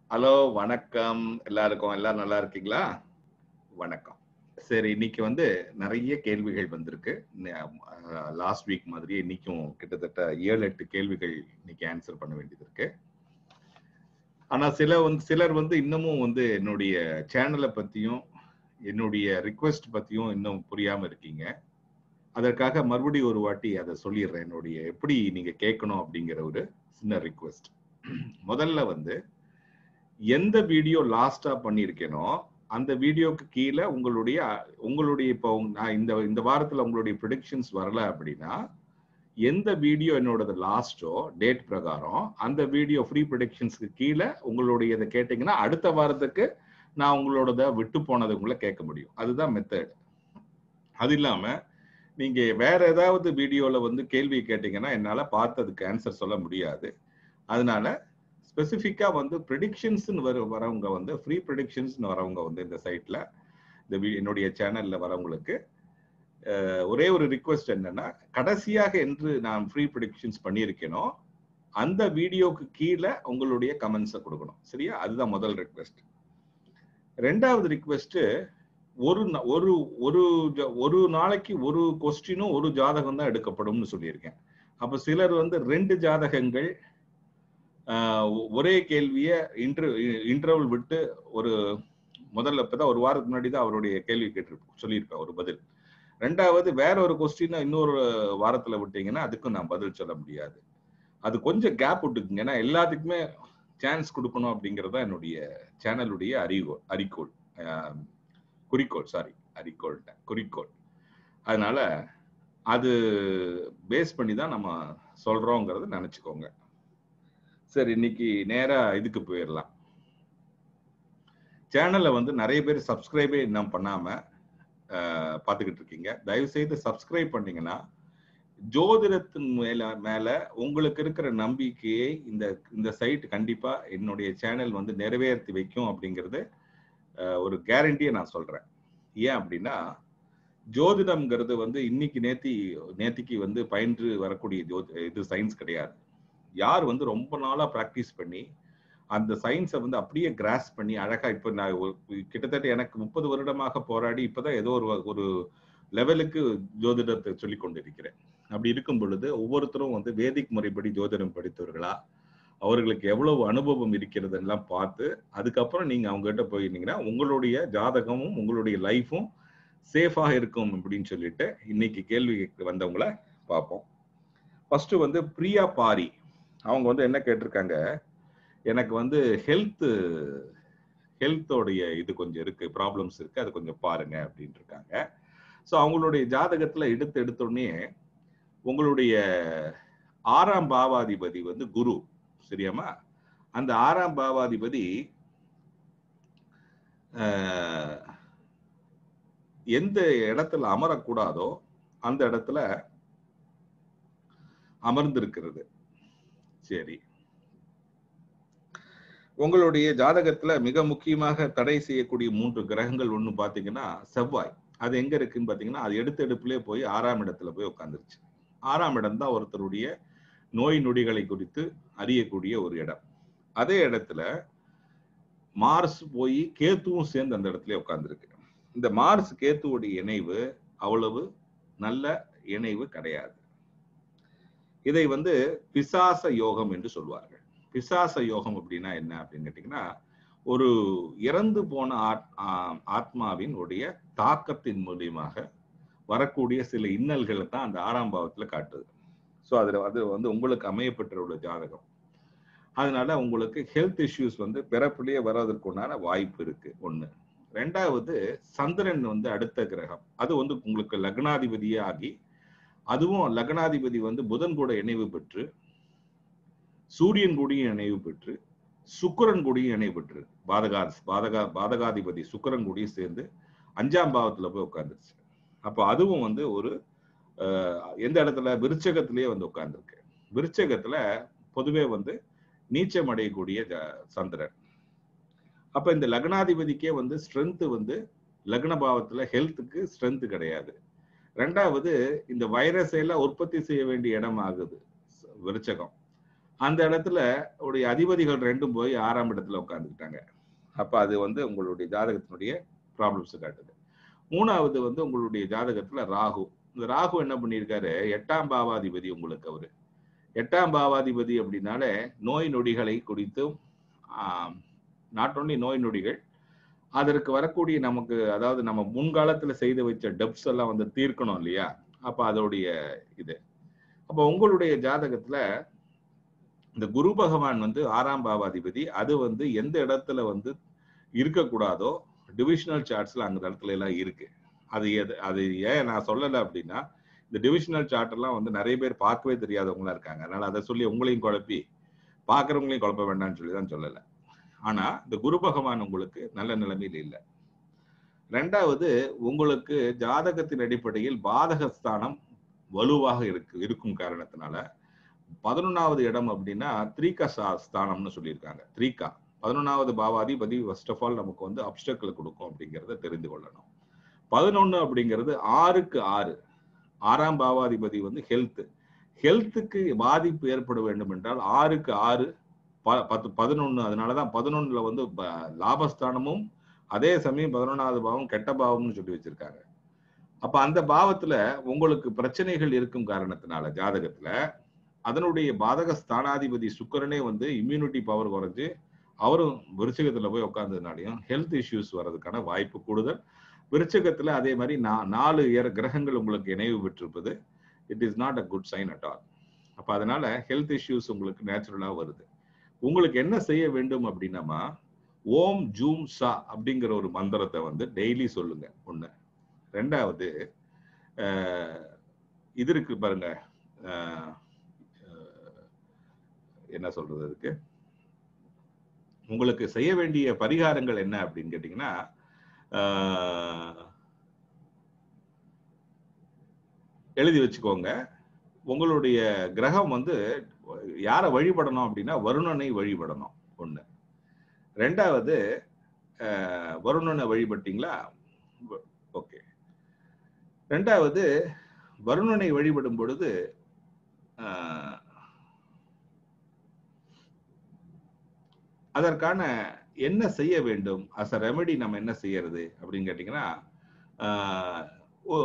Hello வணக்கம் எல்லாருக்கும் எல்லாரும் நல்லா இருக்கீங்களா வணக்கம் சரி இன்னைக்கு வந்து நிறைய கேள்விகள் வந்திருக்கு லாஸ்ட் வீக் மாதிரியே இன்னைக்கும் கிட்டத்தட்ட ஏழு எட்டு கேள்விகள் இன்னைக்கு ஆன்சர் பண்ண வேண்டியது இருக்கு ஆனா சில வந்து சிலர் வந்து இன்னமும் வந்து என்னுடைய சேனலை பத்தியும் என்னுடைய ரிக்வெஸ்ட் பத்தியும் இன்னும் புரியாம இருக்கீங்க அதற்காக மறுபடியும் ஒரு வாட்டி அதை சொல்லிடுறேன் என்னுடைய எப்படி நீங்க கேட்கணும் அப்படிங்கிற ஒரு சின்ன ரிக்வெஸ்ட் முதல்ல வந்து எந்த வீடியோ லாஸ்டா பண்ணியிருக்கேனோ அந்த வீடியோக்கு கீழே உங்களுடைய உங்களுடைய இப்போ நான் இந்த இந்த வாரத்துல உங்களுடைய ப்ரிடிக்ஷன்ஸ் வரல அப்படின்னா எந்த வீடியோ என்னோடது லாஸ்டோ டேட் பிரகாரம் அந்த வீடியோ ஃப்ரீ ப்ரிடிக்ஷன்ஸ்க்கு கீழே உங்களுடைய இதை கேட்டீங்கன்னா அடுத்த வாரத்துக்கு நான் உங்களோடத விட்டு போனது உங்களை கேட்க முடியும் அதுதான் மெத்தட் அது இல்லாம நீங்க வேற ஏதாவது வீடியோல வந்து கேள்வி கேட்டீங்கன்னா என்னால பார்த்ததுக்கு ஆன்சர் சொல்ல முடியாது அதனால ஸ்பெசிஃபிக்கா வந்து ப்ரிடிக்ஷன்ஸ்னு வர வரவங்க வந்து ஃப்ரீ ப்ரிடிக்ஷன்ஸ்னு வரவங்க வந்து இந்த சைட்ல இந்த என்னுடைய சேனல்ல வரவங்களுக்கு ஒரே ஒரு ரிக்வெஸ்ட் என்னன்னா கடைசியாக என்று நான் ஃப்ரீ ப்ரிடிக்ஷன்ஸ் பண்ணியிருக்கேனோ அந்த வீடியோக்கு கீழே உங்களுடைய கமெண்ட்ஸை கொடுக்கணும் சரியா அதுதான் முதல் ரிக்வெஸ்ட் ரெண்டாவது ரிக்வெஸ்ட் ஒரு ஒரு ஒரு ஒரு நாளைக்கு ஒரு கொஸ்டினும் ஒரு ஜாதகம் தான் எடுக்கப்படும்னு சொல்லியிருக்கேன் அப்ப சிலர் வந்து ரெண்டு ஜாதகங்கள் ஒரே கேள்விய இன்டர் இன்டர்வல் விட்டு ஒரு முதல்ல இப்பதான் ஒரு வாரத்துக்கு முன்னாடி தான் அவருடைய கேள்வி கேட்டு சொல்லியிருப்பேன் ஒரு பதில் ரெண்டாவது வேற ஒரு கொஸ்டின் இன்னொரு வாரத்துல விட்டீங்கன்னா அதுக்கும் நான் பதில் சொல்ல முடியாது அது கொஞ்சம் கேப் விட்டுக்குங்க ஏன்னா எல்லாத்துக்குமே சான்ஸ் கொடுக்கணும் அப்படிங்கறத என்னுடைய சேனலுடைய அறிவு அறிக்கோள் குறிக்கோள் சாரி அறிக்கோள் குறிக்கோள் அதனால அது பேஸ் பண்ணி தான் நம்ம சொல்றோங்கிறத நினைச்சுக்கோங்க சரி இன்னைக்கு நேரா இதுக்கு போயிடலாம் சேனல்ல வந்து நிறைய பேர் சப்ஸ்கிரைபே இன்னும் பண்ணாம பார்த்துக்கிட்டு இருக்கீங்க தயவு செய்து சப்ஸ்கிரைப் பண்ணீங்கன்னா ஜோதிடத்தின் மேல மேல உங்களுக்கு இருக்கிற நம்பிக்கையை இந்த இந்த சைட் கண்டிப்பா என்னுடைய சேனல் வந்து நிறைவேற்றி வைக்கும் அப்படிங்கிறது ஒரு கேரண்டியை நான் சொல்றேன் ஏன் அப்படின்னா ஜோதிடம்ங்கிறது வந்து இன்னைக்கு நேத்தி நேத்திக்கு வந்து பயின்று வரக்கூடிய ஜோ இது சயின்ஸ் கிடையாது யார் வந்து ரொம்ப நாளா ப்ராக்டிஸ் பண்ணி அந்த சயின்ஸை வந்து அப்படியே கிராஸ் பண்ணி அழகா இப்போ நான் கிட்டத்தட்ட எனக்கு முப்பது வருடமாக போராடி இப்பதான் ஏதோ ஒரு ஒரு லெவலுக்கு ஜோதிடத்தை சொல்லி கொண்டிருக்கிறேன் அப்படி இருக்கும் பொழுது ஒவ்வொருத்தரும் வந்து வேதிக் முறைப்படி ஜோதிடம் படித்தவர்களா அவர்களுக்கு எவ்வளவு அனுபவம் இருக்கிறது எல்லாம் பார்த்து அதுக்கப்புறம் நீங்க அவங்க கிட்ட போயிருந்தீங்கன்னா உங்களுடைய ஜாதகமும் உங்களுடைய லைஃபும் சேஃபாக இருக்கும் அப்படின்னு சொல்லிட்டு இன்னைக்கு கேள்வி வந்தவங்கள பார்ப்போம் ஃபர்ஸ்ட் வந்து பிரியா பாரி அவங்க வந்து என்ன கேட்டிருக்காங்க எனக்கு வந்து ஹெல்த் ஹெல்த்தோடைய இது கொஞ்சம் இருக்கு ப்ராப்ளம்ஸ் இருக்கு அது கொஞ்சம் பாருங்க அப்படின்னு இருக்காங்க ஸோ அவங்களுடைய ஜாதகத்துல எடுத்து எடுத்தோடனே உங்களுடைய ஆறாம் பாவாதிபதி வந்து குரு சரியாமா அந்த ஆறாம் பாவாதிபதி எந்த இடத்துல அமரக்கூடாதோ அந்த இடத்துல அமர்ந்திருக்கிறது சரி உங்களுடைய ஜாதகத்துல மிக முக்கியமாக தடை செய்யக்கூடிய மூன்று கிரகங்கள் ஒண்ணு பாத்தீங்கன்னா செவ்வாய் அது எங்க இருக்குன்னு பாத்தீங்கன்னா அது எடுத்த எடுப்புலயே போய் ஆறாம் இடத்துல போய் உட்காந்துருச்சு ஆறாம் இடம் தான் ஒருத்தருடைய நோய் நொடிகளை குறித்து அறியக்கூடிய ஒரு இடம் அதே இடத்துல மார்ஸ் போய் கேத்துவும் சேர்ந்து அந்த இடத்துல உட்காந்துருக்கு இந்த மார்ஸ் கேத்துவோடைய இணைவு அவ்வளவு நல்ல இணைவு கிடையாது இதை வந்து பிசாச யோகம் என்று சொல்வார்கள் பிசாச யோகம் அப்படின்னா என்ன அப்படின்னு கேட்டீங்கன்னா ஒரு இறந்து போன ஆத்மாவின் உடைய தாக்கத்தின் மூலியமாக வரக்கூடிய சில இன்னல்களை தான் அந்த ஆறாம் பாவத்துல காட்டுது ஸோ அதுல அது வந்து உங்களுக்கு அமையப்பட்டுள்ள ஜாதகம் அதனால உங்களுக்கு ஹெல்த் இஷ்யூஸ் வந்து பிறப்புலயே வர்றதுக்கு உண்டான வாய்ப்பு இருக்கு ஒண்ணு ரெண்டாவது சந்திரன் வந்து அடுத்த கிரகம் அது வந்து உங்களுக்கு லக்னாதிபதியே ஆகி அதுவும் லக்னாதிபதி வந்து புதன் கூட இணைவு பெற்று சூரியன் கூடியும் இணைவு பெற்று சுக்கரன் கூடியும் இணைவு பெற்று பாதகா பாதகா பாதகாதிபதி சுக்கரன் கூடியும் சேர்ந்து அஞ்சாம் பாவத்துல போய் உட்காந்துருச்சு அப்போ அதுவும் வந்து ஒரு எந்த இடத்துல விருச்சகத்திலேயே வந்து உட்கார்ந்துருக்கு விருச்சகத்துல பொதுவே வந்து நீச்சம் அடையக்கூடிய சந்திரன் அப்ப இந்த லக்னாதிபதிக்கே வந்து ஸ்ட்ரென்த் வந்து லக்ன பாவத்துல ஹெல்த்துக்கு ஸ்ட்ரென்த் கிடையாது ரெண்டாவது இந்த வைரஸ் எல்லாம் உற்பத்தி செய்ய வேண்டிய இடம் ஆகுது விருச்சகம் அந்த இடத்துல உடைய அதிபதிகள் ரெண்டும் போய் ஆறாம் இடத்துல உட்காந்துக்கிட்டாங்க அப்ப அது வந்து உங்களுடைய ஜாதகத்தினுடைய ப்ராப்ளம்ஸ் காட்டுது மூணாவது வந்து உங்களுடைய ஜாதகத்துல ராகு இந்த ராகு என்ன பண்ணியிருக்காரு எட்டாம் பாவாதிபதி உங்களுக்கு அவரு எட்டாம் பாவாதிபதி அப்படின்னாலே நோய் நொடிகளை குறித்தும் நாட் ஓன்லி நோய் நொடிகள் அதற்கு வரக்கூடிய நமக்கு அதாவது நம்ம முன்காலத்துல செய்து வச்ச டெப்ஸ் எல்லாம் வந்து தீர்க்கணும் இல்லையா அப்ப அதோடைய இது அப்ப உங்களுடைய ஜாதகத்துல இந்த குரு பகவான் வந்து ஆறாம் பாவாதிபதி அது வந்து எந்த இடத்துல வந்து இருக்கக்கூடாதோ டிவிஷனல் சார்ட்ஸ்ல அந்த இடத்துல எல்லாம் இருக்கு அது எது அது ஏன் நான் சொல்லலை அப்படின்னா இந்த டிவிஷனல் சார்ட் எல்லாம் வந்து நிறைய பேர் பார்க்கவே தெரியாதவங்களா இருக்காங்க அதனால அதை சொல்லி உங்களையும் குழப்பி பார்க்கறவங்களையும் குழப்ப வேண்டாம்னு சொல்லி தான் சொல்லலை ஆனா இந்த குரு பகவான் உங்களுக்கு நல்ல நிலைமையில் இல்லை ரெண்டாவது உங்களுக்கு ஜாதகத்தின் அடிப்படையில் பாதகஸ்தானம் வலுவாக இருக்கு இருக்கும் காரணத்தினால பதினொன்னாவது இடம் அப்படின்னா த்ரீகா ஸ்தானம்னு சொல்லியிருக்காங்க த்ரீகா பதினொன்னாவது பாவாதிபதி ஃபர்ஸ்ட் ஆஃப் ஆல் நமக்கு வந்து அப்டக்கிள் கொடுக்கும் அப்படிங்கிறத தெரிந்து கொள்ளணும் பதினொன்னு அப்படிங்கிறது ஆறுக்கு ஆறு ஆறாம் பாவாதிபதி வந்து ஹெல்த் ஹெல்த்துக்கு பாதிப்பு ஏற்பட வேண்டும் என்றால் ஆறுக்கு ஆறு பத்து பதினொன்னு அதனாலதான் பதினொன்னுல வந்து லாபஸ்தானமும் அதே சமயம் பதினொன்னாவது பாவம் கெட்ட பாவம்னு சொல்லி வச்சிருக்காங்க அப்ப அந்த பாவத்துல உங்களுக்கு பிரச்சனைகள் இருக்கும் காரணத்தினால ஜாதகத்துல அதனுடைய பாதக ஸ்தானாதிபதி சுக்கரனே வந்து இம்யூனிட்டி பவர் குறைஞ்சு அவரும் விருச்சகத்துல போய் உட்கார்ந்ததுனாலையும் ஹெல்த் இஷ்யூஸ் வர்றதுக்கான வாய்ப்பு கூடுதல் விருச்சகத்துல அதே மாதிரி நாலு கிரகங்கள் உங்களுக்கு இணைவு பெற்றிருப்பது it is not a good sign at all அப்ப அதனால ஹெல்த் இஷ்யூஸ் உங்களுக்கு நேச்சுரலா வருது உங்களுக்கு என்ன செய்ய வேண்டும் அப்படின்னமா ஓம் ஜூம் சா அப்படிங்கிற ஒரு மந்திரத்தை வந்து டெய்லி சொல்லுங்க ஒண்ணு ரெண்டாவது இது இருக்கு பாருங்க என்ன சொல்றது அதுக்கு உங்களுக்கு செய்ய வேண்டிய பரிகாரங்கள் என்ன அப்படின்னு கேட்டீங்கன்னா எழுதி வச்சுக்கோங்க உங்களுடைய கிரகம் வந்து யாரை வழிபடணும் அப்படின்னா வருணனை வழிபடணும் ஒண்ணு ரெண்டாவது வருணனை வழிபட்டீங்களா ஓகே ரெண்டாவது வருணனை வழிபடும் பொழுது அதற்கான என்ன செய்ய வேண்டும் அஸ் அ ரெமெடி நம்ம என்ன செய்யறது அப்படின்னு கேட்டீங்கன்னா ஓ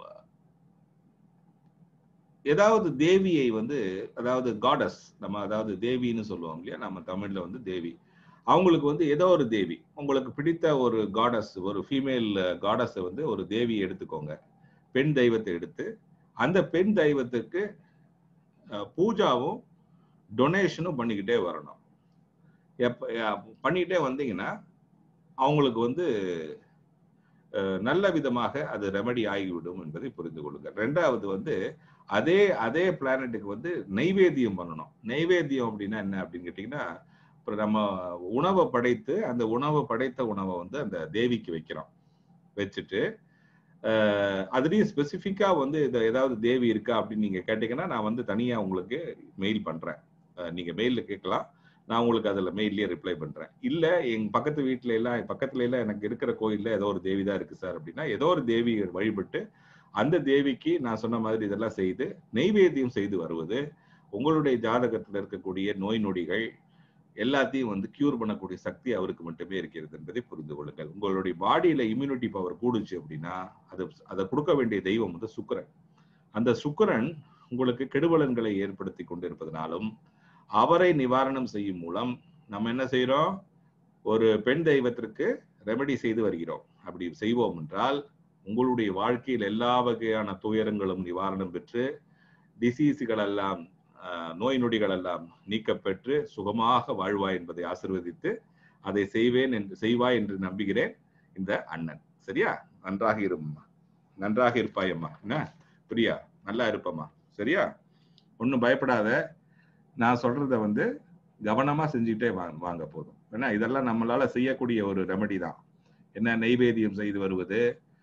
ஏதாவது தேவியை வந்து அதாவது காடஸ் நம்ம அதாவது தேவின்னு சொல்லுவோம் இல்லையா நம்ம தமிழ்ல வந்து தேவி அவங்களுக்கு வந்து ஏதோ ஒரு தேவி உங்களுக்கு பிடித்த ஒரு காடஸ் ஒரு ஃபீமேல் காடஸை வந்து ஒரு தேவியை எடுத்துக்கோங்க பெண் தெய்வத்தை எடுத்து அந்த பெண் தெய்வத்துக்கு பூஜாவும் டொனேஷனும் பண்ணிக்கிட்டே வரணும் எப்ப பண்ணிக்கிட்டே வந்தீங்கன்னா அவங்களுக்கு வந்து நல்ல விதமாக அது ரெமடி ஆகிவிடும் என்பதை புரிந்து கொள்ளுங்கள் ரெண்டாவது வந்து அதே அதே பிளானட்டுக்கு வந்து நைவேத்தியம் பண்ணணும் நைவேத்தியம் அப்படின்னா என்ன அப்படின்னு கேட்டீங்கன்னா அப்புறம் நம்ம உணவை படைத்து அந்த உணவை படைத்த உணவை வந்து அந்த தேவிக்கு வைக்கிறோம் வச்சுட்டு அதுலேயும் ஸ்பெசிஃபிக்கா வந்து இது ஏதாவது தேவி இருக்கா அப்படின்னு நீங்க கேட்டீங்கன்னா நான் வந்து தனியா உங்களுக்கு மெயில் பண்றேன் நீங்க மெயில கேட்கலாம் நான் உங்களுக்கு அதில் மெயிலே ரிப்ளை பண்றேன் இல்ல எங்க பக்கத்து வீட்டுல எல்லாம் பக்கத்துல எல்லாம் எனக்கு இருக்கிற கோயில்ல ஏதோ ஒரு தேவி தான் இருக்கு சார் அப்படின்னா ஏதோ ஒரு தேவி வழிபட்டு அந்த தேவிக்கு நான் சொன்ன மாதிரி இதெல்லாம் செய்து நெய்வேத்தியம் செய்து வருவது உங்களுடைய ஜாதகத்தில் இருக்கக்கூடிய நோய் நொடிகள் எல்லாத்தையும் வந்து கியூர் பண்ணக்கூடிய சக்தி அவருக்கு மட்டுமே இருக்கிறது என்பதை புரிந்து கொள்ளுங்கள் உங்களுடைய பாடியில இம்யூனிட்டி பவர் கூடுச்சு அப்படின்னா அது அதை கொடுக்க வேண்டிய தெய்வம் வந்து சுக்கரன் அந்த சுக்கரன் உங்களுக்கு கெடுபலன்களை ஏற்படுத்தி கொண்டிருப்பதனாலும் அவரை நிவாரணம் செய்யும் மூலம் நம்ம என்ன செய்யறோம் ஒரு பெண் தெய்வத்திற்கு ரெமெடி செய்து வருகிறோம் அப்படி செய்வோம் என்றால் உங்களுடைய வாழ்க்கையில் எல்லா வகையான துயரங்களும் நிவாரணம் பெற்று டிசீஸுகள் எல்லாம் நோய் நொடிகள் எல்லாம் நீக்கப்பெற்று சுகமாக வாழ்வாய் என்பதை ஆசிர்வதித்து அதை செய்வேன் என்று செய்வாய் என்று நம்புகிறேன் இந்த அண்ணன் சரியா நன்றாக இரும்மா நன்றாக இருப்பாயம்மா என்ன பிரியா நல்லா இருப்பம்மா சரியா ஒன்றும் பயப்படாத நான் சொல்றத வந்து கவனமா செஞ்சுக்கிட்டே வாங்க வாங்க போதும் ஏன்னா இதெல்லாம் நம்மளால செய்யக்கூடிய ஒரு ரெமடி தான் என்ன நெய்வேத்தியம் செய்து வருவது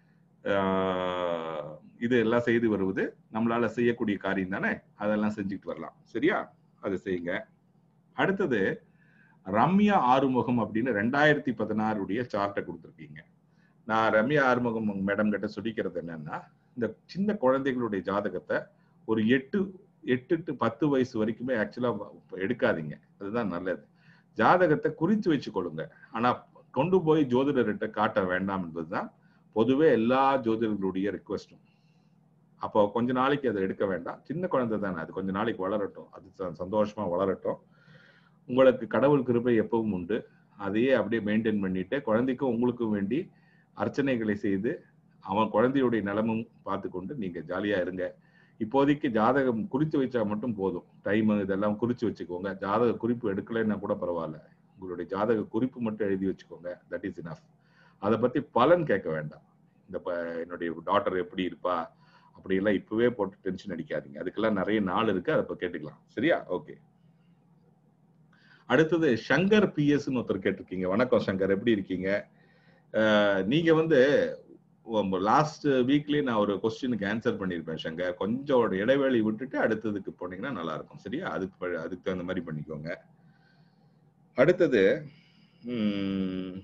இது எல்லாம் செய்து வருவது நம்மளால செய்யக்கூடிய காரியம் தானே அதெல்லாம் செஞ்சுட்டு வரலாம் சரியா அதை செய்யுங்க அடுத்தது ரம்யா ஆறுமுகம் அப்படின்னு ரெண்டாயிரத்தி பதினாறுடைய சார்ட்டை கொடுத்துருக்கீங்க நான் ரம்யா ஆறுமுகம் மேடம் கிட்ட சொல்லிக்கிறது என்னன்னா இந்த சின்ன குழந்தைகளுடைய ஜாதகத்தை ஒரு எட்டு எட்டு டு பத்து வயசு வரைக்குமே ஆக்சுவலா எடுக்காதீங்க அதுதான் நல்லது ஜாதகத்தை குறித்து வச்சுக்கொள்ளுங்க ஆனா கொண்டு போய் ஜோதிடர்கிட்ட காட்ட வேண்டாம் என்பதுதான் பொதுவே எல்லா ஜோதிடர்களுடைய ரிக்வஸ்டும் அப்போ கொஞ்ச நாளைக்கு அதை எடுக்க வேண்டாம் சின்ன குழந்தை தானே அது கொஞ்ச நாளைக்கு வளரட்டும் அது ச- சந்தோஷமா வளரட்டும் உங்களுக்கு கடவுள் கிருபை எப்பவும் உண்டு அதையே அப்படியே மெயின்டைன் பண்ணிட்டு குழந்தைக்கும் உங்களுக்கும் வேண்டி அர்ச்சனைகளை செய்து அவன் குழந்தையுடைய நிலமும் பார்த்து கொண்டு நீங்க ஜாலியா இருங்க இப்போதைக்கு ஜாதகம் குறித்து வச்சா மட்டும் போதும் டைம் இதெல்லாம் குறிச்சு வச்சுக்கோங்க ஜாதக குறிப்பு எடுக்கலைன்னா கூட பரவாயில்ல உங்களுடைய ஜாதக குறிப்பு மட்டும் எழுதி வச்சுக்கோங்க தட் இஸ் இனஃப் அதை பத்தி பலன் கேட்க வேண்டாம் இந்த ப- என்னுடைய டாட்டர் எப்படி இருப்பா அப்படியெல்லாம் இப்பவே போட்டு டென்ஷன் அடிக்காதீங்க அதுக்கெல்லாம் நிறைய நாள் இருக்கு அதை இப்ப கேட்டுக்கலாம் சரியா ஓகே அடுத்தது சங்கர் பிஎஸ்ன்னு ஒருத்தர் கேட்டிருக்கீங்க வணக்கம் சங்கர் எப்படி இருக்கீங்க அஹ், நீங்க வந்து லாஸ்ட் வீக்லயே நான் ஒரு கொஸ்டினுக்கு ஆன்சர் பண்ணியிருப்பேன் சங்கர் கொஞ்சம் ஒரு இடைவேளை விட்டுட்டு அடுத்ததுக்கு போனீங்கன்னா நல்லா இருக்கும் சரியா அதுக்கு ப- அதுக்கு தகுந்த மாதிரி பண்ணிக்கோங்க அடுத்தது உம்,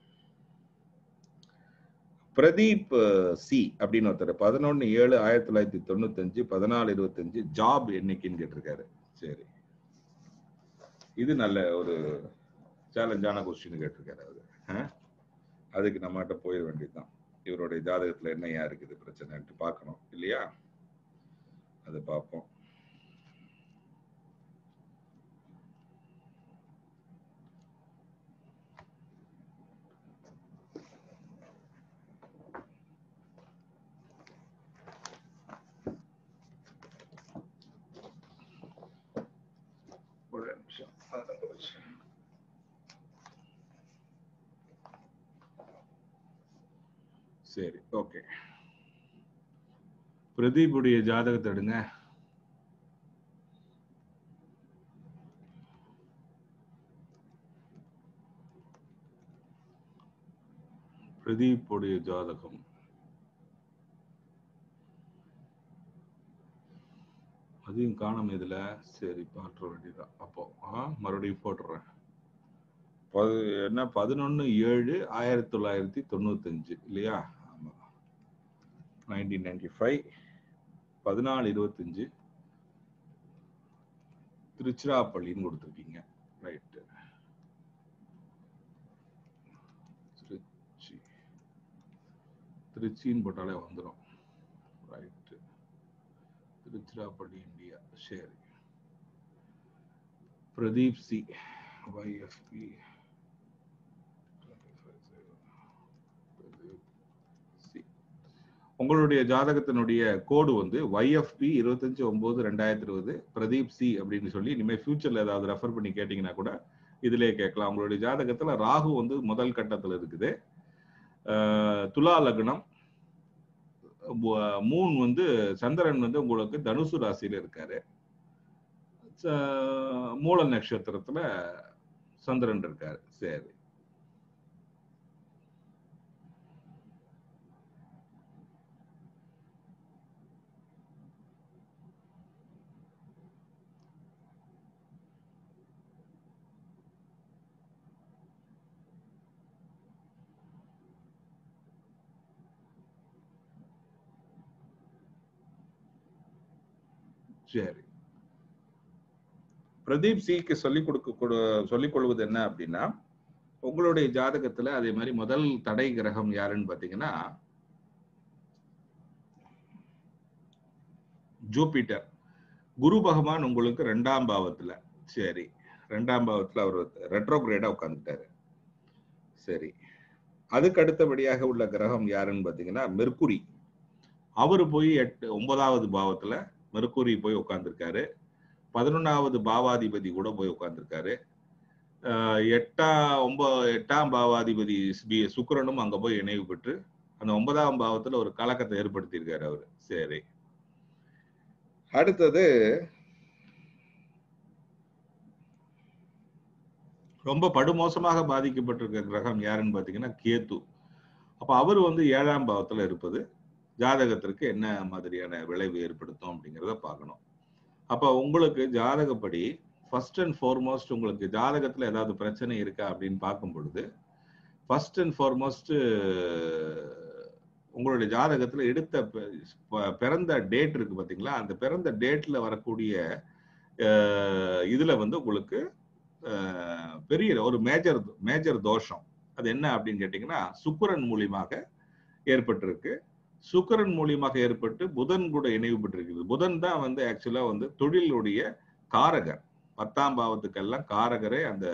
பிரதீப் அஹ், சி அப்படின்னு ஒருத்தர் பதினொன்னு ஏழு ஆயிரத்தி தொள்ளாயிரத்தி தொண்ணூத்தஞ்சு பதினாலு இருபத்தஞ்சு ஜாப் என்னைக்குன்னு கேட்டிருக்காரு சரி இது நல்ல ஒரு சேலஞ்சான கொஸ்டின் கேட்டிருக்காரு அவரு அஹ்? அதுக்கு நம்மகிட்ட போயிட வேண்டியதுதான் இவருடைய ஜாதகத்துல என்னையா இருக்குது பிரச்சனைன்ட்டு பார்க்கணும் இல்லையா அது பார்ப்போம் ஒரு நிமிஷம் அதான் போச்சு. சரி ஓகே பிரதீப்புடைய ஜாதகத்தை எடுங்க பிரதீப்புடைய ஜாதகம் அதையும் காணும் இதுல சரி பாற்ற வேண்டியதான் அப்போ ஆ மறுபடியும் போட்டுறேன் பது என்ன பதினொன்னு ஏழு ஆயிரத்தி தொள்ளாயிரத்தி தொண்ணூத்தஞ்சு இல்லையா ஆமா நைன்டீன் நைன்டி ஃபைவ் பதினாலு இருபத்தஞ்சு திருச்சிராப்பள்ளின்னு கொடுத்துருக்கீங்க ரைட்டு திருச்சி திருச்சின்னு போட்டாலே வந்துடும் ரைட்டு திருச்சிராப்பள்ளி இந்தியா சரி பிரதீப் சி YFP உங்களுடைய ஜாதகத்தினுடைய கோடு வந்து YFP இருபத்தஞ்சு ஒன்பது ரெண்டாயிரத்தி இருபது பிரதீப் சி அப்படின்னு சொல்லி இனிமேல் ஃபியூச்சர்ல ஏதாவது ரெஃபர் பண்ணி கேட்டீங்கன்னா கூட இதுலயே கேட்கலாம் உங்களுடைய ஜாதகத்துல ராகு வந்து முதல் கட்டத்துல இருக்குது அஹ், துலா லக்னம் மு- மூன் வந்து சந்திரன் வந்து உங்களுக்கு தனுசு ராசியில இருக்காரு ச- மூல நட்சத்திரத்துல சந்திரன் இருக்காரு சரி சரி பிரதீப் சிக்கு சொல்லிக் கொடுக்க கொடு- சொல்லிக் கொள்வது என்ன அப்படின்னா உங்களுடைய ஜாதகத்துல அதே மாதிரி முதல் தடை கிரகம் யாருன்னு பாத்தீங்கன்னா ஜூபிட்டர் குரு பகவான் உங்களுக்கு ரெண்டாம் பாவத்துல சரி ரெண்டாம் பாவத்துல அவர் ரெட்ரோகிரேடா உட்காந்துட்டாரு சரி அதுக்கு அடுத்தபடியாக உள்ள கிரகம் யாருன்னு பாத்தீங்கன்னா மெர்க்குரி அவரு போய் எட்டு ஒன்பதாவது பாவத்துல மெர்க்குரி போய் உட்கார்ந்திருக்காரு பதினொன்னாவது பாவாதிபதி கூட போய் உட்கார்ந்திருக்காரு ஆஹ் எட்டாம் ஒன்ப எட்டாம் பாவாதிபதி பி- சுக்கிரனும் அங்க போய் இணைவு பெற்று அந்த ஒன்பதாம் பாவத்துல ஒரு கலக்கத்தை ஏற்படுத்தியிருக்காரு அவரு சரி அடுத்தது ரொம்ப படுமோசமாக பாதிக்கப்பட்டிருக்க கிரகம் யாருன்னு பாத்தீங்கன்னா கேத்து அப்ப அவர் வந்து ஏழாம் பாவத்துல இருப்பது ஜாதகத்திற்கு என்ன மாதிரியான விளைவு ஏற்படுத்தும் அப்படிங்கிறத பார்க்கணும் அப்ப உங்களுக்கு ஜாதகப்படி ஃபர்ஸ்ட் அண்ட் ஃபார்மோஸ்ட் உங்களுக்கு ஜாதகத்துல ஏதாவது பிரச்சனை இருக்கா அப்படின்னு பார்க்கும் பொழுது ஃபர்ஸ்ட் அண்ட் ஃபார்மோஸ்ட் உங்களுடைய ஜாதகத்துல எடுத்த ப- ப- பிறந்த டேட் இருக்கு பாத்தீங்களா அந்த பிறந்த டேட்ல வரக்கூடிய அஹ், இதுல வந்து உங்களுக்கு அஹ், பெரிய ஒரு மேஜர் மேஜர் தோஷம் அது என்ன அப்படின்னு கேட்டீங்கன்னா சுக்கிரன் மூலியமாக ஏற்பட்டிருக்கு சுக்கிரன் மூலியமாக ஏற்பட்டு புதன் கூட இணைவு பெற்றிருக்குது புதன் தான் வந்து ஆக்சுவலா வந்து தொழிலுடைய காரகர் பத்தாம் பாவத்துக்கெல்லாம் காரகரே அந்த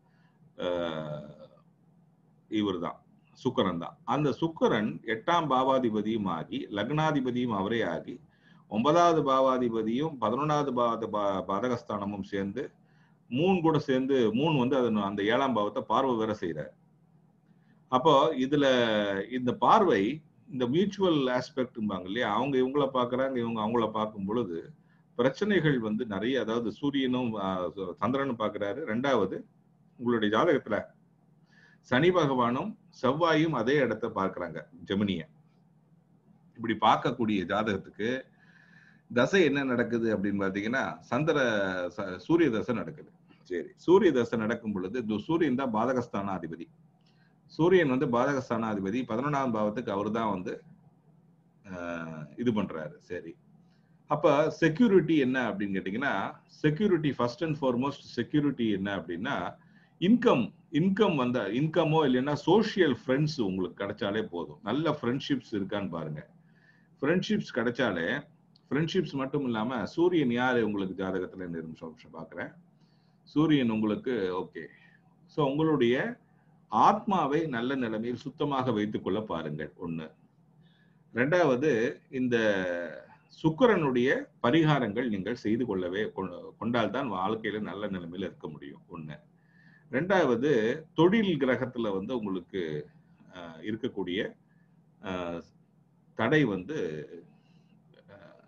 இவர் தான் சுக்கரன் தான் அந்த சுக்கிரன் எட்டாம் பாவாதிபதியும் ஆகி லக்னாதிபதியும் அவரே ஆகி ஒன்பதாவது பாவாதிபதியும் பதினொன்றாவது பாவ பா- பாதகஸ்தானமும் சேர்ந்து மூணு கூட சேர்ந்து மூணு வந்து அது அந்த ஏழாம் பாவத்தை பார்வை வேற செய்யறாரு அப்போ இதுல இந்த பார்வை இந்த மியூச்சுவல் ஆஸ்பெக்ட்பாங்க இல்லையா அவங்க இவங்கள பாக்குறாங்க இவங்க அவங்கள பார்க்கும் பொழுது பிரச்சனைகள் வந்து நிறைய அதாவது சூரியனும் ஆஹ், சந்திரனும் பார்க்கறாரு ரெண்டாவது உங்களுடைய ஜாதகத்துல சனி பகவானும் செவ்வாயும் அதே இடத்த பார்க்கறாங்க ஜெமினிய இப்படி பார்க்கக்கூடிய ஜாதகத்துக்கு தசை என்ன நடக்குது அப்படின்னு பாத்தீங்கன்னா சந்திர ச- சூரிய தசை நடக்குது சரி சூரிய தசை நடக்கும் பொழுது இந்த சூரியன் தான் பாதகஸ்தானாதிபதி சூரியன் வந்து பாதகஸ்தானாதிபதி பதினொன்றாம் பாவத்துக்கு அவர் தான் வந்து ஆஹ், இது பண்றாரு சரி அப்ப செக்யூரிட்டி என்ன அப்படின்னு கேட்டீங்கன்னா security first and foremost security என்ன அப்படின்னா இன்கம் இன்கம் வந்த இன்கமோ இல்லைன்னா சோஷியல் ஃப்ரெண்ட்ஸ் உங்களுக்கு கிடைச்சாலே போதும் நல்ல ஃப்ரெண்ட்ஷிப்ஸ் இருக்கான்னு பாருங்க ஃப்ரெண்ட்ஷிப்ஸ் கிடைச்சாலே ஃப்ரெண்ட்ஷிப்ஸ் மட்டும் இல்லாம சூரியன் யாரு உங்களுக்கு ஜாதகத்துல இந்த நிமிஷம் நிமிஷம் பாக்குறேன் சூரியன் உங்களுக்கு ஓகே ஸோ உங்களுடைய ஆத்மாவை நல்ல நிலைமையில் சுத்தமாக வைத்துக் கொள்ள பாருங்கள் ஒண்ணு ரெண்டாவது இந்த சுக்கிரனுடைய பரிகாரங்கள் நீங்கள் செய்து கொள்ளவே கொ- கொண்டால்தான் வாழ்க்கையில நல்ல நிலைமையில இருக்க முடியும் ஒண்ணு ரெண்டாவது தொழில் கிரகத்துல வந்து உங்களுக்கு அஹ், இருக்கக்கூடிய அஹ், தடை வந்து அஹ்,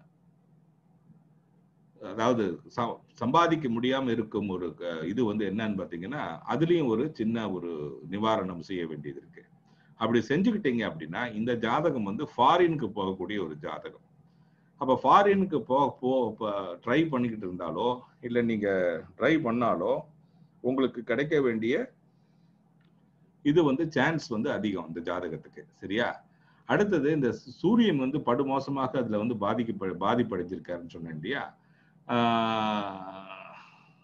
அதாவது ச- சம்பாதிக்க முடியாம இருக்கும் ஒரு க- இது வந்து என்னன்னு பாத்தீங்கன்னா அதுலயும் ஒரு சின்ன ஒரு நிவாரணம் செய்ய வேண்டியது இருக்கு அப்படி செஞ்சுக்கிட்டீங்க அப்படின்னா இந்த ஜாதகம் வந்து ஃபாரினுக்கு போகக்கூடிய ஒரு ஜாதகம் அப்ப ஃபாரினுக்கு போ போ ட்ரை பண்ணிக்கிட்டு இருந்தாலோ இல்ல நீங்க ட்ரை பண்ணாலோ உங்களுக்கு கிடைக்க வேண்டிய இது வந்து சான்ஸ் வந்து அதிகம் இந்த ஜாதகத்துக்கு சரியா அடுத்தது இந்த சூரியன் வந்து படுமோசமாக அதுல வந்து பாதிக்க பாதிப்படைஞ்சிருக்காருன்னு சொன்னேன் இல்லையா ஆஹ்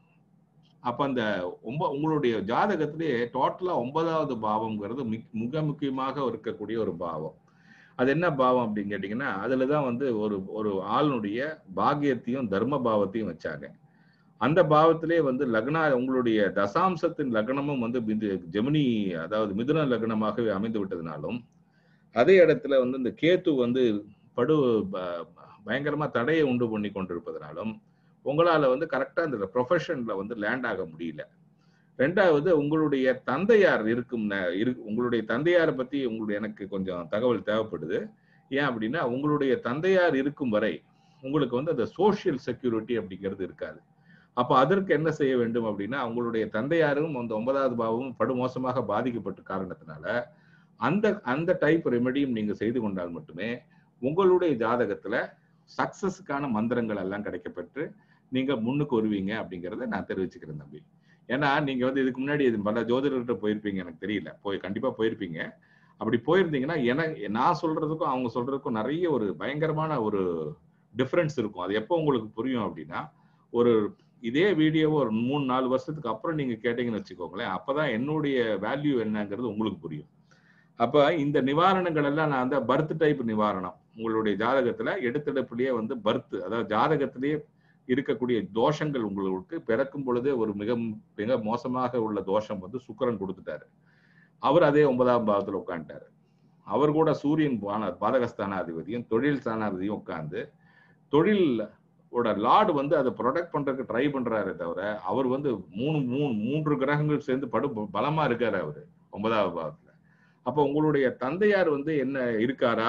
அப்ப அந்த ஒம்ப உங்களுடைய ஜாதகத்திலேயே டோட்டலா ஒன்பதாவது பாவம்ங்கிறது மிக்- மிக முக்கியமாக இருக்கக்கூடிய ஒரு பாவம் அது என்ன பாவம் அப்படின்னு கேட்டீங்கன்னா அதுலதான் வந்து ஒரு ஒரு ஆளுடைய பாக்கியத்தையும் தர்ம பாவத்தையும் வச்சாங்க அந்த பாவத்திலே வந்து லக்னா உங்களுடைய தசாம்சத்தின் லக்னமும் வந்து மிது- ஜெமினி அதாவது மிதுன லக்னமாகவே அமைந்து விட்டதுனாலும் அதே இடத்துல வந்து இந்த கேத்து வந்து படு ப- பயங்கரமா தடையை உண்டு பண்ணி கொண்டிருப்பதனாலும் உங்களால வந்து கரெக்டா இந்த ப்ரொஃபஷன்ல வந்து லேண்ட் ஆக முடியல ரெண்டாவது உங்களுடைய தந்தையார் இருக்கும் ந- இரு உங்களுடைய தந்தையாரை பத்தி உங்களுடைய எனக்கு கொஞ்சம் தகவல் தேவைப்படுது ஏன் அப்படின்னா உங்களுடைய தந்தையார் இருக்கும் வரை உங்களுக்கு வந்து அந்த சோஷியல் செக்யூரிட்டி அப்படிங்கிறது இருக்காது அப்ப அதற்கு என்ன செய்ய வேண்டும் அப்படின்னா உங்களுடைய தந்தையாரும் அந்த ஒன்பதாவது பாவமும் படுமோசமாக பாதிக்கப்பட்ட காரணத்தினால அந்த அந்த டைப் ரெமெடியும் நீங்க செய்து கொண்டால் மட்டுமே உங்களுடைய ஜாதகத்துல சக்சஸுக்கான மந்திரங்கள் எல்லாம் கிடைக்கப்பெற்று நீங்க முன்னுக்கு வருவீங்க அப்படிங்கறத நான் தெரிவிச்சுக்கிறேன் தம்பி ஏன்னா நீங்க வந்து இதுக்கு முன்னாடி இது பல ஜோதிடர்கிட்ட போயிருப்பீங்க எனக்கு தெரியல போய் கண்டிப்பா போயிருப்பீங்க அப்படி போயிருந்தீங்கன்னா எனக்கு நான் சொல்றதுக்கும் அவங்க சொல்றதுக்கும் நிறைய ஒரு பயங்கரமான ஒரு டிஃபரன்ஸ் இருக்கும் அது எப்போ உங்களுக்கு புரியும் அப்படின்னா ஒரு இதே வீடியோவை ஒரு மூணு நாலு வருஷத்துக்கு அப்புறம் நீங்க கேட்டீங்கன்னு வச்சுக்கோங்களேன் அப்பதான் என்னுடைய வேல்யூ என்னங்கிறது உங்களுக்கு புரியும் அப்ப இந்த நிவாரணங்கள் எல்லாம் நான் அந்த பர்த் டைப் நிவாரணம் உங்களுடைய ஜாதகத்துல எடுத்தெடுப்புலயே வந்து பர்த் அதாவது ஜாதகத்திலேயே இருக்கக்கூடிய தோஷங்கள் உங்களுக்கு பிறக்கும் பொழுதே ஒரு மிக மிக மோசமாக உள்ள தோஷம் வந்து சுக்கிரன் கொடுத்துட்டாரு அவர் அதே ஒன்பதாம் பாவத்துல உட்காந்துட்டாரு அவர் கூட சூரியன் பான- பாதகஸ்தானாதிபதியும் தொழில் ஸ்தானாதிபதியும் உட்கார்ந்து தொழில் ஓட லார்டு வந்து அதை ப்ரொடெக்ட் பண்றதுக்கு ட்ரை பண்றாரே தவிர அவர் வந்து மூணு மூணு மூன்று கிரகங்கள் சேர்ந்து படு பலமா இருக்காரு அவரு ஒன்பதாவது பாவத்துல அப்போ உங்களுடைய தந்தையார் வந்து என்ன இருக்காரா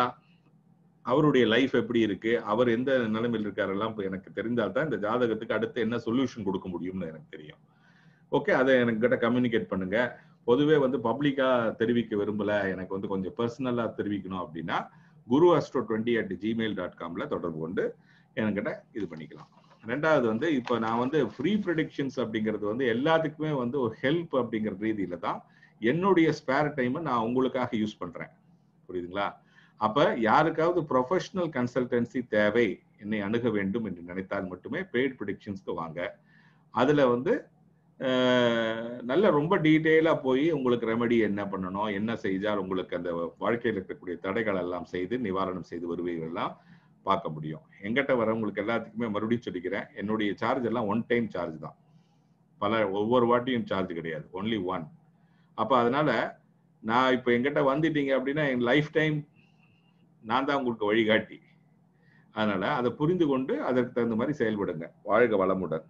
அவருடைய லைஃப் எப்படி இருக்கு அவர் எந்த நிலைமையில் இருக்காரு எல்லாம் இப்ப எனக்கு தெரிந்தால் தான் இந்த ஜாதகத்துக்கு அடுத்து என்ன சொல்யூஷன் கொடுக்க முடியும்னு எனக்கு தெரியும் ஓகே அதை எனக்கு கிட்ட கம்யூனிகேட் பண்ணுங்க பொதுவே வந்து பப்ளிக்கா தெரிவிக்க விரும்பல எனக்கு வந்து கொஞ்சம் பர்சனலா தெரிவிக்கணும் அப்படின்னா guru astro twenty at Gmail dot காம்ல தொடர்பு கொண்டு என்கிட்ட இது பண்ணிக்கலாம் ரெண்டாவது வந்து இப்போ நான் வந்து ஃப்ரீ ப்ரிடிக்ஷன்ஸ் அப்படிங்கிறது வந்து எல்லாத்துக்குமே வந்து ஒரு ஹெல்ப் அப்படிங்கிற ரீதியில தான் என்னுடைய ஸ்பேர் டைமை நான் உங்களுக்காக யூஸ் பண்றேன் புரியுதுங்களா அப்ப யாருக்காவது ப்ரொஃபஷனல் கன்சல்டன்சி தேவை என்னை அணுக வேண்டும் என்று நினைத்தால் மட்டுமே பெய்ட் ப்ரிடிக்ஷன்ஸ்க்கு வாங்க அதுல வந்து அஹ், நல்ல ரொம்ப டீட்டெயிலா போய் உங்களுக்கு ரெமெடி என்ன பண்ணணும் என்ன செய்தால் உங்களுக்கு அந்த வாழ்க்கையில் இருக்கக்கூடிய தடைகள் எல்லாம் செய்து நிவாரணம் செய்து வருவீர்கள் எல்லாம் பார்க்க முடியும் எங்கிட்ட வரவங்களுக்கு எல்லாத்துக்குமே மறுபடியும் சொல்லிக்கிறேன் என்னுடைய சார்ஜ் எல்லாம் ஒன் டைம் சார்ஜ் தான் பல ஒவ்வொரு வாட்டியும் சார்ஜ் கிடையாது ஒன்லி ஒன் அப்ப அதனால நான் இப்போ எங்கிட்ட வந்துட்டீங்க அப்படின்னா என் லைஃப் டைம் நான் தான் உங்களுக்கு வழிகாட்டி அதனால அதை புரிந்து கொண்டு அதற்கு தகுந்த மாதிரி செயல்படுங்க வாழ்க வளமுடன்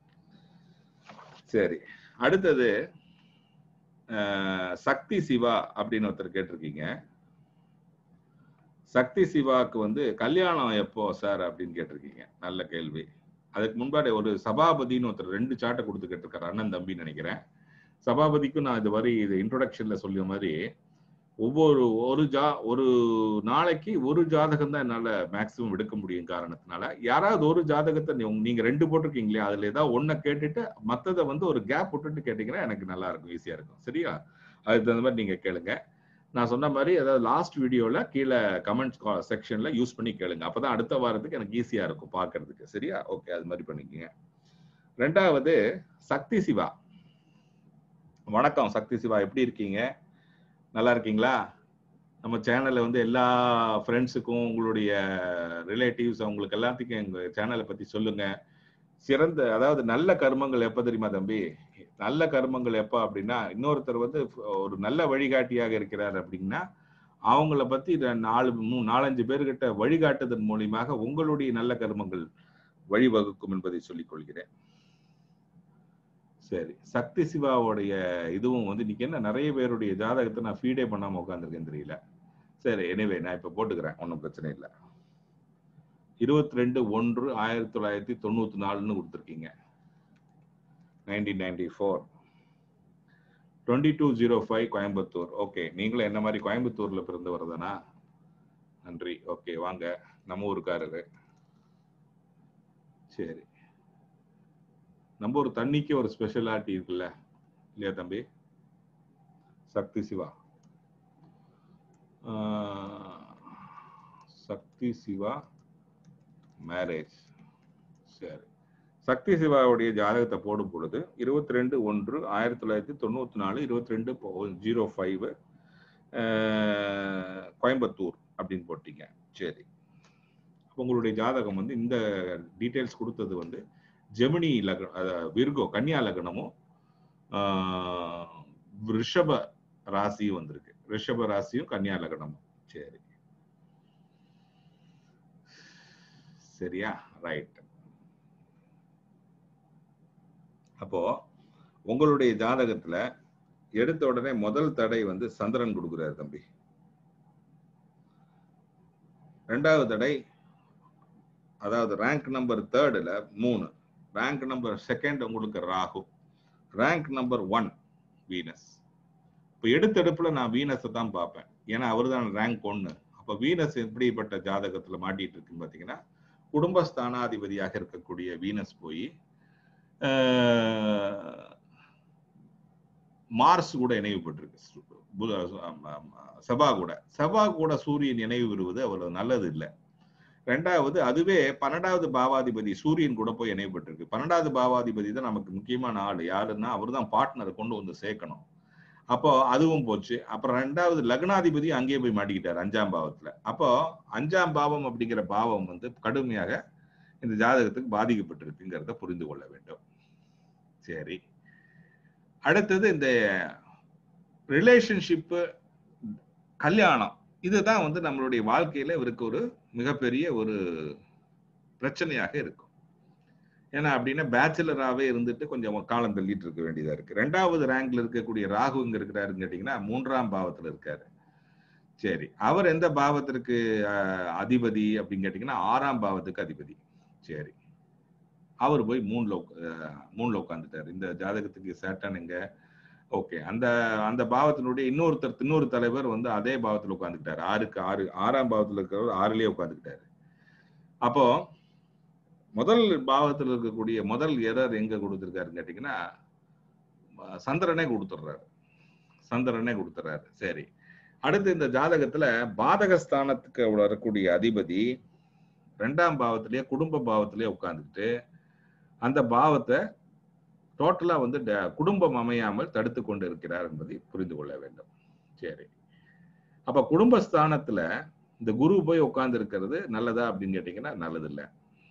சரி அடுத்தது அஹ், சக்தி சிவா அப்படின்னு ஒருத்தர் கேட்டிருக்கீங்க சக்தி சிவாக்கு வந்து கல்யாணம் எப்போ சார் அப்படின்னு கேட்டிருக்கீங்க நல்ல கேள்வி அதுக்கு முன்பாடி ஒரு சபாபதினு ஒருத்தர் ரெண்டு சாட்டை கொடுத்து கேட்டிருக்காரு அண்ணன் தம்பின்னு நினைக்கிறேன் சபாபதிக்கும் நான் இது வரை இது இன்ட்ரோடக்ஷன்ல சொல்லிய மாதிரி ஒவ்வொரு ஒரு ஜா ஒரு நாளைக்கு ஒரு ஜாதகம் தான் என்னால மேக்சிமம் எடுக்க முடியும் காரணத்தினால யாராவது ஒரு ஜாதகத்தை நீ- நீங்க ரெண்டு போட்டிருக்கீங்களே அதுல ஏதாவது ஒன்ன கேட்டுட்டு மத்ததை வந்து ஒரு கேப் விட்டுட்டு கேட்டீங்கன்னா எனக்கு நல்லா இருக்கும் ஈஸியா இருக்கும் சரியா அதுக்கு தகுந்த மாதிரி நீங்க கேளுங்க நான் சொன்ன மாதிரி அதாவது லாஸ்ட் வீடியோல கீழே கமெண்ட்ஸ் செக்ஷன்ல யூஸ் பண்ணி கேளுங்க அப்பதான் அடுத்த வாரத்துக்கு எனக்கு ஈஸியா இருக்கும் பார்க்கிறதுக்கு சரியா ஓகே அது மாதிரி பண்ணிக்கங்க ரெண்டாவது சக்தி சிவா வணக்கம் சக்தி சிவா எப்படி இருக்கீங்க நல்லா இருக்கீங்களா நம்ம சேனல்ல வந்து எல்லா ஃப்ரெண்ட்ஸுக்கும் உங்களுடைய ரிலேட்டிவ்ஸ் அவங்களுக்கு எல்லாத்துக்கும் எங்க சேனலை பத்தி சொல்லுங்க சிறந்த அதாவது நல்ல கர்மங்கள் எப்ப தெரியுமா தம்பி நல்ல கர்மங்கள் எப்ப அப்படின்னா இன்னொருத்தர் வந்து ஒரு நல்ல வழிகாட்டியாக இருக்கிறார் அப்படின்னா அவங்கள பத்தி ரெ- நாலு மூணு நாலஞ்சு பேர்கிட்ட வழிகாட்டுதன் மூலியமாக உங்களுடைய நல்ல கர்மங்கள் வழிவகுக்கும் என்பதை சொல்லிக் கொள்கிறேன் சரி சக்தி சிவாவுடைய இதுவும் வந்து இன்னைக்கு என்ன நிறைய பேருடைய ஜாதகத்தை நான் ஃபீடே பண்ணாம உட்காந்துருக்கேன் தெரியல சரி எனிவே நான் இப்ப போட்டுக்கிறேன் ஒன்றும் பிரச்சனை இல்லை இருபத்தி ரெண்டு ஒன்று ஆயிரத்தி தொள்ளாயிரத்தி தொண்ணூத்தி நாலுன்னு கொடுத்துருக்கீங்க nineteen ninety four twenty two zero five Coimbatore okay நீங்களும் என்ன மாதிரி கோயம்புத்தூர்ல பிறந்தவர் தானா நன்றி ஓகே வாங்க நம்ம ஊருக்காரரு சரி நம்ம ஒரு தண்ணிக்கு ஒரு ஸ்பெஷாலிட்டி இருக்குல்ல இல்லையா தம்பி சக்தி சிவா ஆஹ், சக்தி சிவா மேரேஜ் சரி சக்தி சிவாவுடைய ஜாதகத்தை போடும் பொழுது இருபத்தி ரெண்டு ஒன்று ஆயிரத்தி தொள்ளாயிரத்தி தொண்ணூத்தி நாலு இருபத்தி ரெண்டு ஜீரோ ஃபைவ் கோயம்புத்தூர் அப்படின்னு போட்டீங்க சரி அப்ப உங்களுடைய ஜாதகம் வந்து இந்த டீட்டெயில்ஸ் கொடுத்தது வந்து ஜெமினி லக்ன அதாவது விர்கோ கன்னியா லக்னமும் ஆஹ், ரிஷப ராசியும் வந்திருக்கு ரிஷப ராசியும் கன்னியா லக்னமும் சரி சரியா ரைட் அப்போ உங்களுடைய ஜாதகத்துல எடுத்த உடனே முதல் தடை வந்து சந்திரன் கொடுக்குறாரு தம்பி ரெண்டாவது தடை அதாவது ரேங்க் நம்பர் தேர்டுல மூணு ரேங்க் நம்பர் செகண்ட் உங்களுக்கு Rahu rank number one Venus இப்போ எடுத்தெடுப்புல நான் வீனஸை தான் பார்ப்பேன் ஏன்னா அவர் தான் ரேங்க் ஒன்னு அப்போ வீனஸ் எப்படிப்பட்ட ஜாதகத்துல மாட்டிட்டு இருக்குன்னு பார்த்தீங்கன்னா குடும்பஸ்தானாதிபதியாக இருக்கக்கூடிய வீனஸ் போய் மார்ஸ் கூட இணைவு பெற்றிருக்கு புத- ஆம், ஆம், செவ்வா கூட செவ்வா கூட சூரியன் இணைவு பெறுவது அவ்வளவு நல்லது இல்லை ரெண்டாவது அதுவே பன்னெண்டாவது பாவாதிபதி சூரியன் கூட போய் இணைவு பெற்றிருக்கு பன்னெண்டாவது பாவாதிபதி தான் நமக்கு முக்கியமான ஆள் யாருன்னா அவர் தான் பார்ட்னரை கொண்டு வந்து சேர்க்கணும் அப்போ அதுவும் போச்சு அப்புறம் ரெண்டாவது லக்னாதிபதி அங்கேயே போய் மாட்டிக்கிட்டார் அஞ்சாம் பாவத்துல அப்போ அஞ்சாம் பாவம் அப்படிங்கிற பாவம் வந்து கடுமையாக இந்த ஜாதகத்துக்கு பாதிக்கப்பட்டிருக்குங்கிறத புரிந்து கொள்ள வேண்டும் சரி அடுத்தது இந்த ரிலேஷன்ஷிப்பு கல்யாணம் இதுதான் வந்து நம்மளுடைய வாழ்க்கையில இவருக்கு ஒரு மிகப்பெரிய ஒரு பிரச்சனையாக இருக்கும் ஏன்னா அப்படின்னா பேச்சுலராகவே இருந்துட்டு கொஞ்சம் காலம் தள்ளிட்டு இருக்க வேண்டியதா இருக்கு ரெண்டாவது ரேங்க்ல இருக்கக்கூடிய ராகு இங்க இருக்கிறாருன்னு கேட்டீங்கன்னா மூன்றாம் பாவத்துல இருக்காரு சரி அவர் எந்த பாவத்திற்கு அஹ், அதிபதி அப்படின்னு கேட்டீங்கன்னா ஆறாம் பாவத்துக்கு அதிபதி சரி அவர் போய் மூணுல உக்க- அஹ், மூணுல உட்காந்துட்டாரு இந்த ஜாதகத்துக்கு சேட்டன் எங்க ஓகே அந்த அந்த பாவத்தினுடைய இன்னொருத்தர் இன்னொரு தலைவர் வந்து அதே பாவத்துல உட்காந்துக்கிட்டாரு ஆறுக்கு ஆறு ஆறாம் பாவத்துல இருக்கிறவர் ஆறுலயே உட்காந்துக்கிட்டாரு அப்போ முதல் பாவத்துல இருக்கக்கூடிய முதல் எரர் எங்க கொடுத்துருக்காருன்னு கேட்டீங்கன்னா அஹ், சந்திரனே கொடுத்துட்றாரு சந்திரனே கொடுத்துறாரு சரி அடுத்து இந்த ஜாதகத்துல பாதகஸ்தானத்துக்கு வரக்கூடிய அதிபதி ரெண்டாம் பாவத்திலேயே குடும்ப பாவத்திலேயே உட்கார்ந்துட்டு அந்த பாவத்தை டோட்டலா வந்து ட- குடும்பம் அமையாமல் தடுத்து கொண்டு இருக்கிறார் என்பதை புரிந்து கொள்ள வேண்டும் சரி அப்ப குடும்பஸ்தானத்துல இந்த குரு போய் உட்கார்ந்து இருக்கிறது நல்லதா அப்படின்னு கேட்டீங்கன்னா நல்லது இல்ல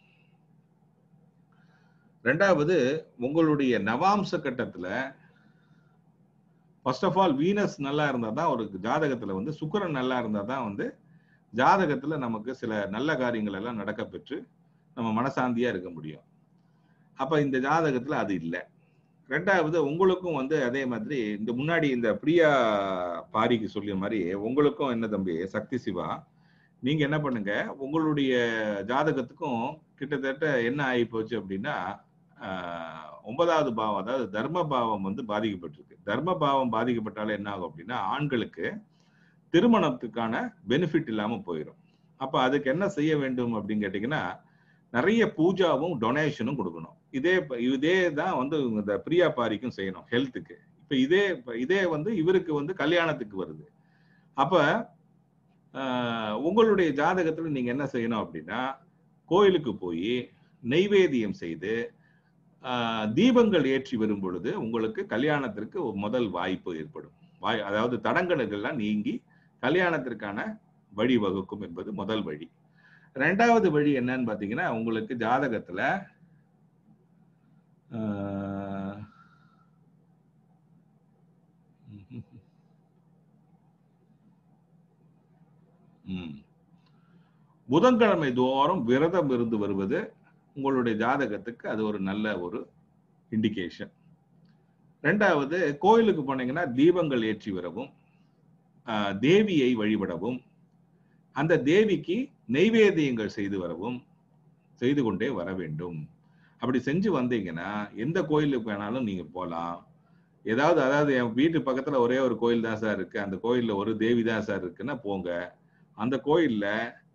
ரெண்டாவது உங்களுடைய நவாம்ச கட்டத்துல ஃபர்ஸ்ட் ஆஃப் ஆல் வீனஸ் நல்லா இருந்தா தான் ஒரு ஜாதகத்துல வந்து சுக்கிரன் நல்லா இருந்தா தான் வந்து ஜாதகத்துல நமக்கு சில நல்ல காரியங்கள் எல்லாம் நடக்க பெற்று நம்ம மனசாந்தியா இருக்க முடியும் அப்ப இந்த ஜாதகத்துல அது இல்லை ரெண்டாவது உங்களுக்கும் வந்து அதே மாதிரி இந்த முன்னாடி இந்த பிரியா பாரிக்கு சொல்லிய மாதிரி உங்களுக்கும் என்ன தம்பி சக்தி சிவா நீங்க என்ன பண்ணுங்க உங்களுடைய ஜாதகத்துக்கும் கிட்டத்தட்ட என்ன ஆகி போச்சு அப்படின்னா ஆஹ், ஒன்பதாவது பாவம் அதாவது தர்ம பாவம் வந்து பாதிக்கப்பட்டிருக்கு தர்ம பாவம் பாதிக்கப்பட்டாலே என்ன ஆகும் அப்படின்னா ஆண்களுக்கு திருமணத்துக்கான பெனிஃபிட் இல்லாம போயிடும் அப்ப அதுக்கு என்ன செய்ய வேண்டும் அப்படின்னு கேட்டீங்கன்னா நிறைய பூஜாவும் டொனேஷனும் கொடுக்கணும் இதே ப- இதே தான் வந்து இந்த பிரியா பாரிக்கும் செய்யணும் ஹெல்த்துக்கு இப்ப இதே இப்ப இதே வந்து இவருக்கு வந்து கல்யாணத்துக்கு வருது அப்ப ஆஹ், உங்களுடைய ஜாதகத்துல நீங்க என்ன செய்யணும் அப்படின்னா கோயிலுக்கு போய் நெய்வேத்தியம் செய்து ஆஹ், தீபங்கள் ஏற்றி வரும் பொழுது உங்களுக்கு கல்யாணத்திற்கு ஒரு முதல் வாய்ப்பு ஏற்படும் வாய் அதாவது தடங்கல்கள் எல்லாம் நீங்கி கல்யாணத்திற்கான வழி வகுக்கும் என்பது முதல் வழி ரெண்டாவது வழி என்னன்னு பாத்தீங்கன்னா உங்களுக்கு ஜாதகத்துல ஆஹ், ம். புதன்கிழமை தோறும் விரதம் இருந்து வருவது உங்களுடைய ஜாதகத்துக்கு அது ஒரு நல்ல ஒரு இண்டிகேஷன் ரெண்டாவது கோயிலுக்கு போனீங்கன்னா தீபங்கள் ஏற்றி வரவும் ஆஹ், தேவியை வழிபடவும் அந்த தேவிக்கு நெய்வேத்தியங்கள் செய்து வரவும் செய்து கொண்டே வர வேண்டும் அப்படி செஞ்சு வந்தீங்கன்னா எந்த கோயிலுக்கு வேணாலும் நீங்க போகலாம் ஏதாவது அதாவது என் வீட்டு பக்கத்துல ஒரே ஒரு கோயில் தான் சார் இருக்கு அந்த கோயில்ல ஒரு தேவி தான் சார் இருக்குன்னா போங்க அந்த கோயில்ல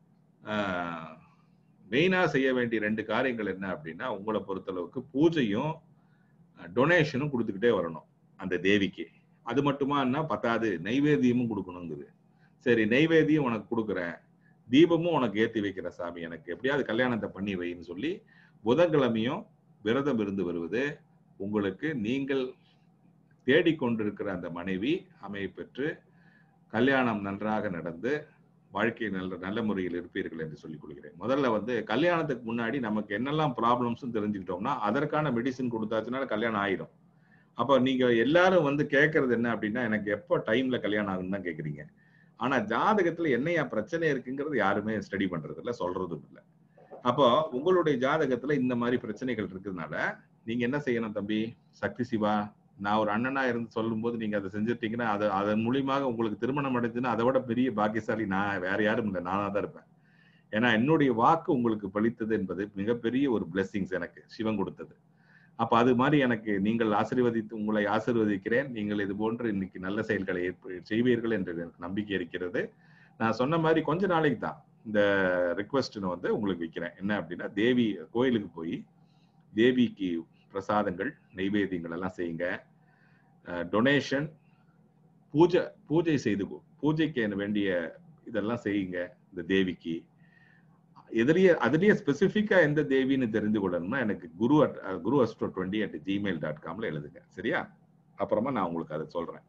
மெயினா செய்ய வேண்டிய ரெண்டு காரியங்கள் என்ன அப்படின்னா உங்களை பொறுத்தளவுக்கு பூஜையும் டொனேஷனும் கொடுத்துக்கிட்டே வரணும் அந்த தேவிக்கு அது மட்டுமான்னா பத்தாது நைவேத்தியமும் கொடுக்கணுங்குது சரி நைவேத்தியம் உனக்கு கொடுக்குறேன் தீபமும் உனக்கு ஏத்தி வைக்கிற சாமி எனக்கு எப்படியாவது கல்யாணத்தை பண்ணி வைன்னு சொல்லி புதன்கிழமையும் விரதம் இருந்து வருவது உங்களுக்கு நீங்கள் தேடிக்கொண்டிருக்கிற அந்த மனைவி அமைய பெற்று கல்யாணம் நன்றாக நடந்து வாழ்க்கை நல்ல நல்ல முறையில் இருப்பீர்கள் என்று சொல்லிக் கொள்கிறேன் முதல்ல வந்து கல்யாணத்துக்கு முன்னாடி நமக்கு என்னெல்லாம் ப்ராப்ளம்ஸ் தெரிஞ்சுக்கிட்டோம்னா அதற்கான மெடிசின் கொடுத்தாச்சுன்னா கல்யாணம் ஆயிடும் அப்போ நீங்க எல்லாரும் வந்து கேட்கறது என்ன அப்படின்னா எனக்கு எப்போ டைம்ல கல்யாணம் ஆகுன்னு தான் கேட்குறீங்க ஆனா ஜாதகத்துல என்னையா பிரச்சனை இருக்குங்கிறது யாருமே ஸ்டடி பண்றது இல்ல சொல்றதும் இல்லை அப்போ உங்களுடைய ஜாதகத்துல இந்த மாதிரி பிரச்சனைகள் இருக்கிறதுனால நீங்க என்ன செய்யணும் தம்பி சக்தி சிவா நான் ஒரு அண்ணனா இருந்து சொல்லும்போது நீங்க அதை செஞ்சுட்டீங்கன்னா அது அதன் மூலியமாக உங்களுக்கு திருமணம் அடைஞ்சுன்னா அதை விட பெரிய பாக்கியசாலி நான் வேற யாரும் இல்லை நானா தான் இருப்பேன் ஏன்னா என்னுடைய வாக்கு உங்களுக்கு பலித்தது என்பது மிகப்பெரிய ஒரு பிளெஸ்ஸிங்ஸ் எனக்கு சிவன் கொடுத்தது அப்ப அது மாதிரி எனக்கு நீங்கள் ஆசீர்வதித்து உங்களை ஆசீர்வதிக்கிறேன் நீங்கள் இது போன்று இன்னைக்கு நல்ல செயல்களை ஏற்ப செய்வீர்கள் என்று எனக்கு நம்பிக்கை இருக்கிறது நான் சொன்ன மாதிரி கொஞ்ச நாளைக்கு தான் இந்த ரிக்வஸ்ட் வந்து உங்களுக்கு வைக்கிறேன் என்ன அப்படின்னா தேவி கோயிலுக்கு போய் தேவிக்கு பிரசாதங்கள் நெய்வேத்தியங்கள் எல்லாம் செய்யுங்க டொனேஷன் பூஜை பூஜை செய்து கொ- பூஜைக்கு என்ன வேண்டிய இதெல்லாம் செய்யுங்க இந்த தேவிக்கு எதிரியே அதுலயே ஸ்பெசிஃபிக்கா எந்த தேவின்னு தெரிந்து கொள்ளணும்னா எனக்கு guru at guru astro twenty at Gmail dot காம்ல எழுதுங்க சரியா அப்புறமா நான் உங்களுக்கு அதை சொல்றேன்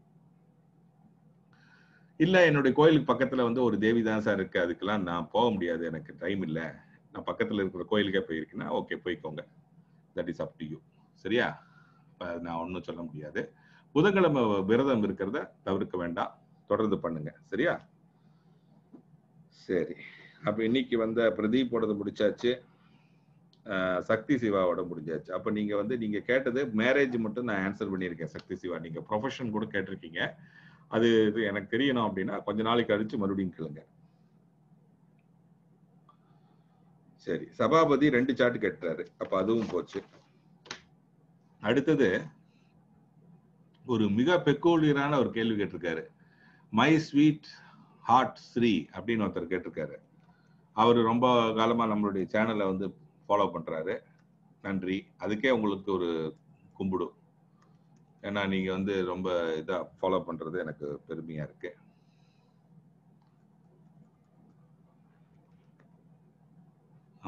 இல்ல என்னுடைய கோயிலுக்கு பக்கத்துல வந்து ஒரு தேவி தான் சார் இருக்கு அதுக்கெல்லாம் நான் போக முடியாது எனக்கு டைம் இல்ல நான் பக்கத்துல இருக்கிற கோயிலுக்கே போயிருக்கேன்னா ஓகே போய்க்கோங்க that is up to you சரியா இப்ப நான் ஒன்றும் சொல்ல முடியாது புதன்கிழமை விரதம் இருக்கிறத தவிர்க்க வேண்டாம் தொடர்ந்து பண்ணுங்க சரியா சரி அப்ப இன்னைக்கு வந்த பிரதீப்போடது முடிச்சாச்சு அஹ் சக்தி சிவாவோட முடிஞ்சாச்சு அப்ப நீங்க வந்து நீங்க கேட்டது மேரேஜ் மட்டும் நான் ஆன்சர் பண்ணியிருக்கேன் சக்தி சிவா நீங்க ப்ரொஃபஷன் கூட கேட்டிருக்கீங்க அது இது எனக்கு தெரியணும் அப்படின்னா கொஞ்ச நாளைக்கு கழிச்சு மறுபடியும் கேளுங்க சரி சபாபதி ரெண்டு சாட்டு கேட்டுறாரு அப்ப அதுவும் போச்சு அடுத்தது ஒரு மிக பெக்கூலியரான ஒரு கேள்வி கேட்டிருக்காரு மை ஸ்வீட் ஹார்ட் ஸ்ரீ அப்படின்னு ஒருத்தர் கேட்டிருக்காரு அவர் ரொம்ப காலமா நம்மளுடைய சேனலை வந்து ஃபாலோ பண்றாரு நன்றி அதுக்கே உங்களுக்கு ஒரு கும்பிடு ஏன்னா நீங்க வந்து ரொம்ப இதா ஃபாலோ பண்றது எனக்கு பெருமையா இருக்கு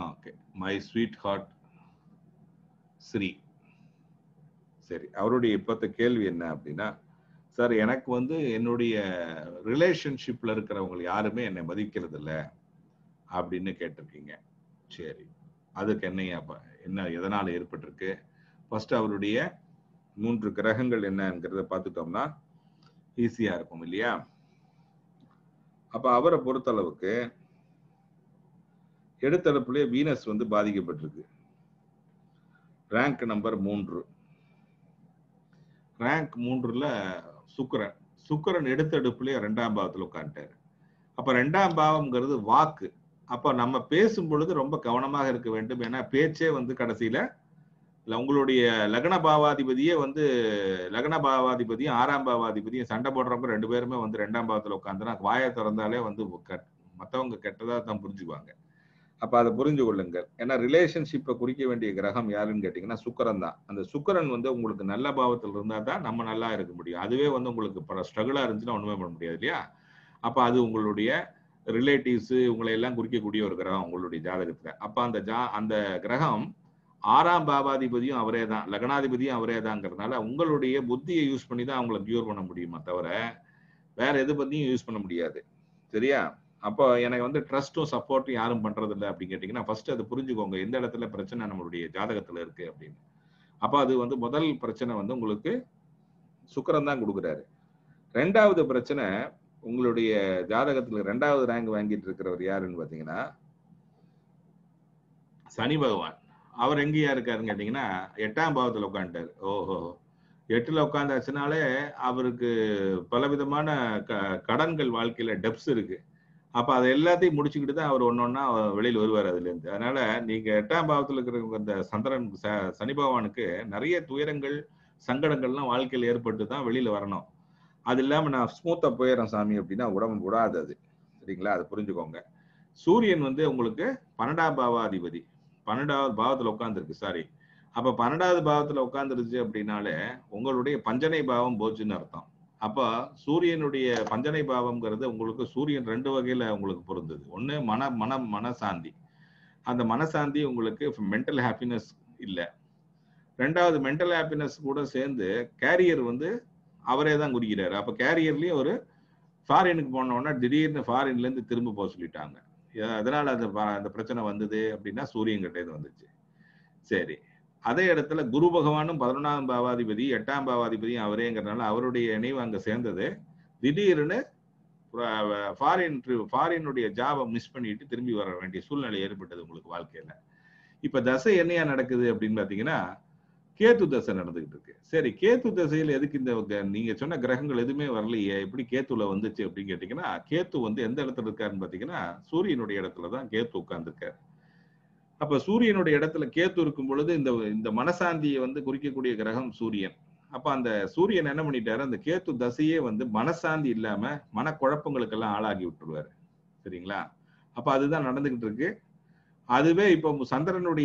okay my sweetheart Sri சரி அவருடைய இப்பத்த கேள்வி என்ன அப்படின்னா சார் எனக்கு வந்து என்னுடைய ரிலேஷன்ஷிப்ல இருக்கிறவங்க யாருமே என்னை மதிக்கிறது இல்ல அப்படின்னு கேட்டிருக்கீங்க சரி அதுக்கு என்னையா ப- என்ன எதனால ஏற்பட்டிருக்கு ஃபர்ஸ்ட் அவருடைய மூன்று கிரகங்கள் என்னங்கிறத பார்த்துட்டோம்னா ஈஸியா இருக்கும் இல்லையா அப்ப அவரை பொறுத்தளவுக்கு எடுத்தடுப்புலயே வீனஸ் வந்து பாதிக்கப்பட்டிருக்கு ரேங்க் நம்பர் மூன்று ரேங்க் மூன்றுல சுக்கிரன் சுக்கிரன் எடுத்தடுப்புலயே ரெண்டாம் பாவத்துல உட்காந்துட்டாரு அப்ப ரெண்டாம் பாவம்ங்கிறது வாக்கு அப்ப நம்ம பேசும் பொழுது ரொம்ப கவனமாக இருக்க வேண்டும் ஏன்னா பேச்சே வந்து கடைசியில இல்ல உங்களுடைய லக்ன பாவாதிபதியே வந்து லக்ன பாவாதிபதியும் ஆறாம் பாவாதிபதியும் சண்டை போடுறப்ப ரெண்டு பேருமே வந்து ரெண்டாம் பாவத்துல உட்காந்துனா வாயை திறந்தாலே வந்து கெட்- மத்தவங்க கெட்டதா தான் புரிஞ்சுக்குவாங்க அப்ப அதை புரிஞ்சு கொள்ளுங்கள் ஏன்னா ரிலேஷன்ஷிப்பை குறிக்க வேண்டிய கிரகம் யாருன்னு கேட்டீங்கன்னா சுக்கிரன் தான் அந்த சுக்கிரன் வந்து உங்களுக்கு நல்ல பாவத்தில் இருந்தா தான் நம்ம நல்லா இருக்க முடியும் அதுவே வந்து உங்களுக்கு ஸ்ட்ரகிளா இருந்துச்சுன்னா ஒண்ணுமே பண்ண முடியாது இல்லையா அப்ப அது உங்களுடைய ரிலேட்டிவ்ஸ் உங்களை எல்லாம் குறிக்கக்கூடிய ஒரு கிரகம் உங்களுடைய ஜாதகத்துல அப்ப அந்த ஜா அந்த கிரகம் ஆறாம் பாவாதிபதியும் அவரே தான் லக்னாதிபதியும் அவரே தாங்கிறதுனால உங்களுடைய புத்தியை யூஸ் பண்ணி தான் அவங்கள கியூர் பண்ண முடியுமா தவிர வேற எது பத்தியும் யூஸ் பண்ண முடியாது சரியா அப்போ எனக்கு வந்து ட்ரஸ்ட்டும் சப்போர்ட்டும் யாரும் பண்றது இல்லை அப்படின்னு கேட்டீங்கன்னா ஃபர்ஸ்ட் அது புரிஞ்சுக்கோங்க எந்த இடத்துல பிரச்சனை நம்மளுடைய ஜாதகத்துல இருக்கு அப்படின்னு அப்போ அது வந்து முதல் பிரச்சனை வந்து உங்களுக்கு சுக்கிரன் தான் கொடுக்குறாரு ரெண்டாவது பிரச்சனை உங்களுடைய ஜாதகத்துல ரெண்டாவது ரேங்க் வாங்கிட்டு இருக்கிறவர் யாருன்னு பாத்தீங்கன்னா சனி பகவான் அவர் எங்கேயா இருக்காருன்னு கேட்டீங்கன்னா எட்டாம் பாவத்துல உட்காந்துட்டாரு ஓஹோ எட்டுல உட்காந்தாச்சுனாலே அவருக்கு பலவிதமான க கடன்கள் வாழ்க்கையில டெப்ஸ் இருக்கு அப்ப அதை எல்லாத்தையும் முடிச்சுக்கிட்டு தான் அவர் ஒன்னொன்னா வெளியில் வருவார் அதுல இருந்து அதனால நீங்க எட்டாம் பாவத்துல இருக்கிறவங்க இந்த சந்திரன் ச- சனி பகவானுக்கு நிறைய துயரங்கள் சங்கடங்கள்லாம் வாழ்க்கையில ஏற்பட்டு தான் வெளியில வரணும் அது இல்லாம நான் ஸ்மூத்தா போயிடுறேன் சாமி அப்படின்னா உடம்பு விடாது அது சரிங்களா அதை புரிஞ்சுக்கோங்க சூரியன் வந்து உங்களுக்கு பன்னெண்டாம் பாவாதிபதி பன்னெண்டாவது பாவத்துல உட்காந்துருக்கு சாரி அப்ப பன்னெண்டாவது பாவத்துல உட்காந்துருச்சு அப்படின்னாலே உங்களுடைய பஞ்சனை பாவம் போச்சுன்னு அர்த்தம் அப்ப சூரியனுடைய பஞ்சனை பாவம்ங்கிறது உங்களுக்கு சூரியன் ரெண்டு வகையில உங்களுக்கு பொருந்தது ஒண்ணு மன மன மனசாந்தி அந்த மனசாந்தி உங்களுக்கு மென்டல் ஹாப்பினஸ் இல்ல ரெண்டாவது மென்டல் ஹாப்பினஸ் கூட சேர்ந்து கேரியர் வந்து அவரே தான் குறிக்கிறாரு அப்ப கேரியர்லயும் ஒரு ஃபாரினுக்கு போனோம்னா திடீர்னு ஃபாரின்ல இருந்து திரும்ப போக சொல்லிட்டாங்க எ- எதனால அந்த ப- அந்த பிரச்சனை வந்தது அப்படின்னா சூரியன் கிட்ட இருந்து வந்துச்சு சரி அதே இடத்துல குரு பகவானும் பதினொன்றாம் பாவாதிபதி எட்டாம் பாவாதிபதியும் அவரேங்கிறதுனால அவருடைய இணைவு அங்க சேர்ந்தது திடீர்னு ஃபாரின் ஃபாரினுடைய ஜாபை மிஸ் பண்ணிட்டு திரும்பி வர வேண்டிய சூழ்நிலை ஏற்பட்டது உங்களுக்கு வாழ்க்கையில இப்ப தசை என்னையா நடக்குது அப்படின்னு பாத்தீங்கன்னா கேத்து தசை நடந்துகிட்டு இருக்கு சரி கேத்து தசையில எதுக்கு இந்த க- நீங்க சொன்ன கிரகங்கள் எதுவுமே வரலையே எப்படி கேத்துல வந்துச்சு அப்படின்னு கேட்டீங்கன்னா கேத்து வந்து எந்த இடத்துல இருக்காருன்னு பாத்தீங்கன்னா சூரியனுடைய இடத்துல தான் கேத்து உட்கார்ந்துருக்காரு அப்ப சூரியனுடைய இடத்துல கேத்து இருக்கும் பொழுது இந்த இந்த மனசாந்தியை வந்து குறிக்கக்கூடிய கிரகம் சூரியன் அப்ப அந்த சூரியன் என்ன பண்ணிட்டாரு அந்த கேத்து தசையே வந்து மனசாந்தி இல்லாம மனக்குழப்பங்களுக்கெல்லாம் ஆளாகி விட்டுருவாரு சரிங்களா அப்ப அதுதான் நடந்துகிட்டு இருக்கு அதுவே இப்போ சந்திரனுடைய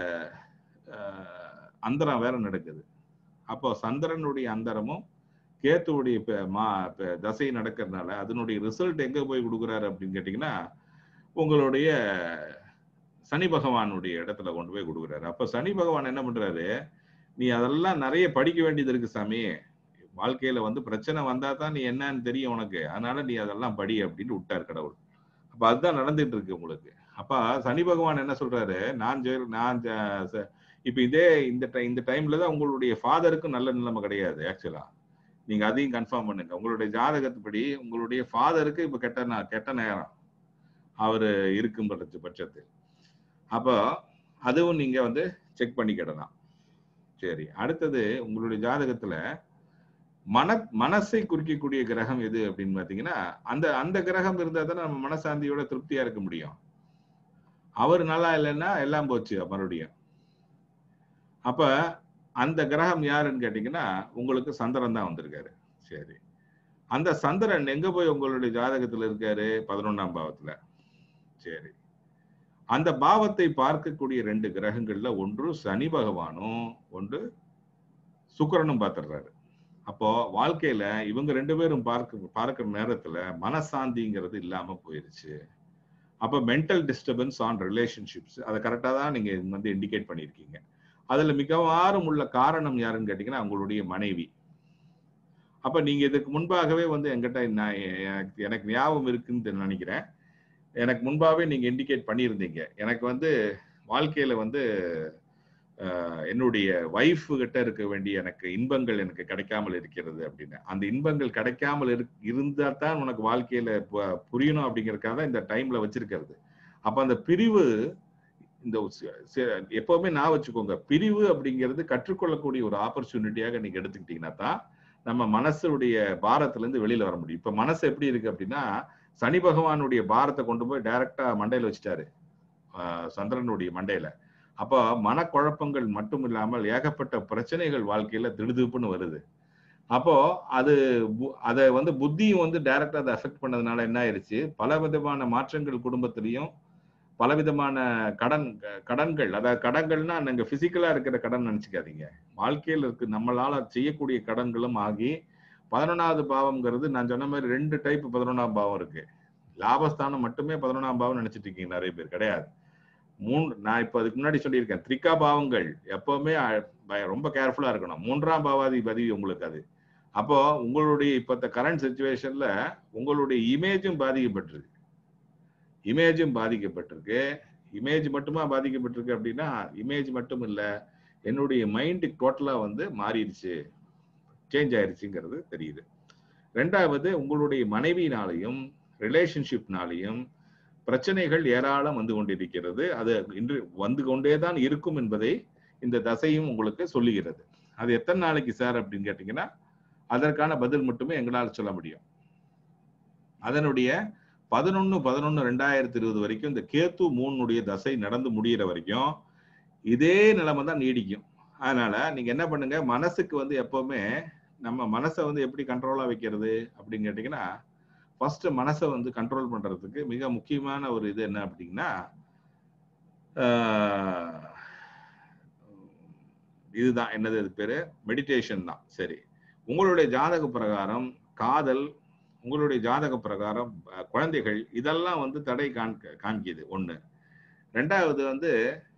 அஹ், அந்தரம் வேற நடக்குது அப்போ சந்திரனுடைய அந்தரமும் கேத்துவுடைய ப- மா ப- தசை நடக்கிறதுனால அதனுடைய ரிசல்ட் எங்க போய் கொடுக்குறாரு அப்படின்னு கேட்டீங்கன்னா உங்களுடைய சனி பகவானுடைய இடத்துல கொண்டு போய் கொடுக்குறாரு அப்ப சனி பகவான் என்ன பண்றாரு நீ அதெல்லாம் நிறைய படிக்க வேண்டியது இருக்கு சாமி வாழ்க்கையில வந்து பிரச்சனை வந்தா தான் நீ என்னன்னு தெரியும் உனக்கு அதனால நீ அதெல்லாம் படி அப்படின்னு விட்டார் கடவுள் அப்ப அதுதான் நடந்துட்டு இருக்கு உங்களுக்கு அப்ப சனி பகவான் என்ன சொல்றாரு நான் ஜெய- நான் ஜ- ச- இப்ப இதே இந்த ti- இந்த டைம்ல தான் உங்களுடைய ஃபாதருக்கும் நல்ல நிலைமை கிடையாது ஆக்சுவலா நீங்க அதையும் கன்ஃபார்ம் பண்ணுங்க உங்களுடைய ஜாதகத்துப்படி உங்களுடைய ஃபாதருக்கு இப்ப கெட்ட நா- கெட்ட நேரம் அவரு இருக்கும் பட்ச- பட்சத்தில் அப்போ அதுவும் நீங்க வந்து செக் பண்ணிக்கிடலாம் சரி அடுத்தது உங்களுடைய ஜாதகத்துல மன மனசை குறிக்கக்கூடிய கிரகம் எது அப்படின்னு பாத்தீங்கன்னா அந்த அந்த கிரகம் இருந்தா தானே நம்ம மனசாந்தியோட திருப்தியா இருக்க முடியும் அவர் நல்லா இல்லைன்னா எல்லாம் போச்சு மறுபடியும் அப்ப அந்த கிரகம் யாருன்னு கேட்டீங்கன்னா உங்களுக்கு சந்திரன் தான் வந்திருக்காரு சரி அந்த சந்திரன் எங்க போய் உங்களுடைய ஜாதகத்துல இருக்காரு பதினொன்னாம் பாவத்துல சரி அந்த பாவத்தை பார்க்கக்கூடிய ரெண்டு கிரகங்கள்ல ஒன்று சனி பகவானும் ஒன்று சுக்கிரனும் பார்த்துடுறாரு அப்போ வாழ்க்கையில இவங்க ரெண்டு பேரும் பார்க்க பார்க்கிற நேரத்துல மனசாந்திங்கிறது இல்லாம போயிருச்சு அப்போ மென்டல் டிஸ்டர்பன்ஸ் ஆன் ரிலேஷன்ஷிப்ஸ் அதை கரெக்டாக தான் நீங்க வந்து இண்டிகேட் பண்ணியிருக்கீங்க அதுல மிகவாறும் உள்ள காரணம் யாருன்னு கேட்டீங்கன்னா உங்களுடைய மனைவி அப்ப நீங்க இதுக்கு முன்பாகவே வந்து என்கிட்ட நான் எனக்கு எனக்கு ஞாபகம் இருக்குன்னு நினைக்கிறேன் எனக்கு முன்பாகவே நீங்க இண்டிகேட் பண்ணியிருந்தீங்க எனக்கு வந்து வாழ்க்கையில வந்து என்னுடைய ஒய்ஃப் கிட்ட இருக்க வேண்டிய எனக்கு இன்பங்கள் எனக்கு கிடைக்காமல் இருக்கிறது அப்படின்னு அந்த இன்பங்கள் கிடைக்காமல் இரு இருந்தா தான் உனக்கு வாழ்க்கையில புரியணும் அப்படிங்கறதுக்காக தான் இந்த டைம்ல வச்சிருக்கிறது அப்ப அந்த பிரிவு இந்த எப்பவுமே நான் வச்சுக்கோங்க பிரிவு அப்படிங்கிறது கற்றுக்கொள்ளக்கூடிய ஒரு ஆப்பர்ச்சுனிட்டியாக நீங்க எடுத்துக்கிட்டீங்கன்னா தான் நம்ம மனசுடைய பாரத்துல இருந்து வெளியில வர முடியும் இப்ப மனசு எப்படி இருக்கு அப்படின்னா சனி பகவானுடைய பாரத்தை கொண்டு போய் டைரக்டா மண்டையில வச்சுட்டாரு சந்திரனுடைய மண்டையில அப்போ மனக்குழப்பங்கள் மட்டும் இல்லாமல் ஏகப்பட்ட பிரச்சனைகள் வாழ்க்கையில திடுதுப்புன்னு வருது அப்போ அது அதை வந்து புத்தியும் வந்து டைரக்டா அதை அஃபெக்ட் பண்ணதுனால என்ன ஆயிடுச்சு பல விதமான மாற்றங்கள் குடும்பத்திலையும் பலவிதமான கடன் கடன்கள் அதாவது கடன்கள்னா நீங்க பிசிக்கலா இருக்கிற கடன் நினைச்சுக்காதீங்க வாழ்க்கையில் இருக்கு நம்மளால செய்யக்கூடிய கடன்களும் ஆகி பதினொன்னாவது பாவம்ங்கிறது நான் சொன்ன மாதிரி ரெண்டு டைப் பதினொன்றாம் பாவம் இருக்கு லாபஸ்தானம் மட்டுமே பதினொன்றாம் பாவம் நினைச்சிட்டு இருக்கீங்க நிறைய பேர் கிடையாது மூணு நான் இப்ப அதுக்கு முன்னாடி சொல்லியிருக்கேன் திரிகா பாவங்கள் எப்பவுமே ரொம்ப கேர்ஃபுல்லா இருக்கணும் மூன்றாம் பாவாதிபதி உங்களுக்கு அது அப்போ உங்களுடைய இப்ப கரண்ட் சுச்சுவேஷன்ல உங்களுடைய இமேஜும் பாதிக்கப்பட்டிருக்கு இமேஜும் பாதிக்கப்பட்டிருக்கு இமேஜ் மட்டுமா பாதிக்கப்பட்டிருக்கு அப்படின்னா இமேஜ் மட்டும் இல்ல என்னுடைய மைண்டு டோட்டலா வந்து மாறிடுச்சு சேஞ்ச் ஆயிடுச்சுங்கிறது தெரியுது ரெண்டாவது உங்களுடைய மனைவினாலையும் ரிலேஷன்ஷிப்னாலையும் பிரச்சனைகள் ஏராளம் வந்து கொண்டிருக்கிறது அது இன்று வந்து கொண்டே தான் இருக்கும் என்பதை இந்த தசையும் உங்களுக்கு சொல்லுகிறது அது எத்தனை நாளைக்கு சார் அப்படின்னு கேட்டீங்கன்னா அதற்கான பதில் மட்டுமே எங்களால் சொல்ல முடியும் அதனுடைய பதினொன்னு பதினொன்னு ரெண்டாயிரத்தி இருபது வரைக்கும் இந்த கேத்து மூணுடைய தசை நடந்து முடிகிற வரைக்கும் இதே நிலைமை தான் நீடிக்கும் அதனால நீங்க என்ன பண்ணுங்க மனசுக்கு வந்து எப்பவுமே நம்ம மனசை வந்து எப்படி கண்ட்ரோலா வைக்கிறது அப்படின்னு கேட்டீங்கன்னா ஃபர்ஸ்ட் மனசை வந்து கண்ட்ரோல் பண்றதுக்கு மிக முக்கியமான ஒரு இது என்ன அப்படின்னா இதுதான் என்னது இது பேரு மெடிடேஷன் தான் சரி உங்களுடைய ஜாதக பிரகாரம் காதல் உங்களுடைய ஜாதக பிரகாரம் குழந்தைகள் இதெல்லாம் வந்து தடை காண்க காண்கிது ஒண்ணு ரெண்டாவது வந்து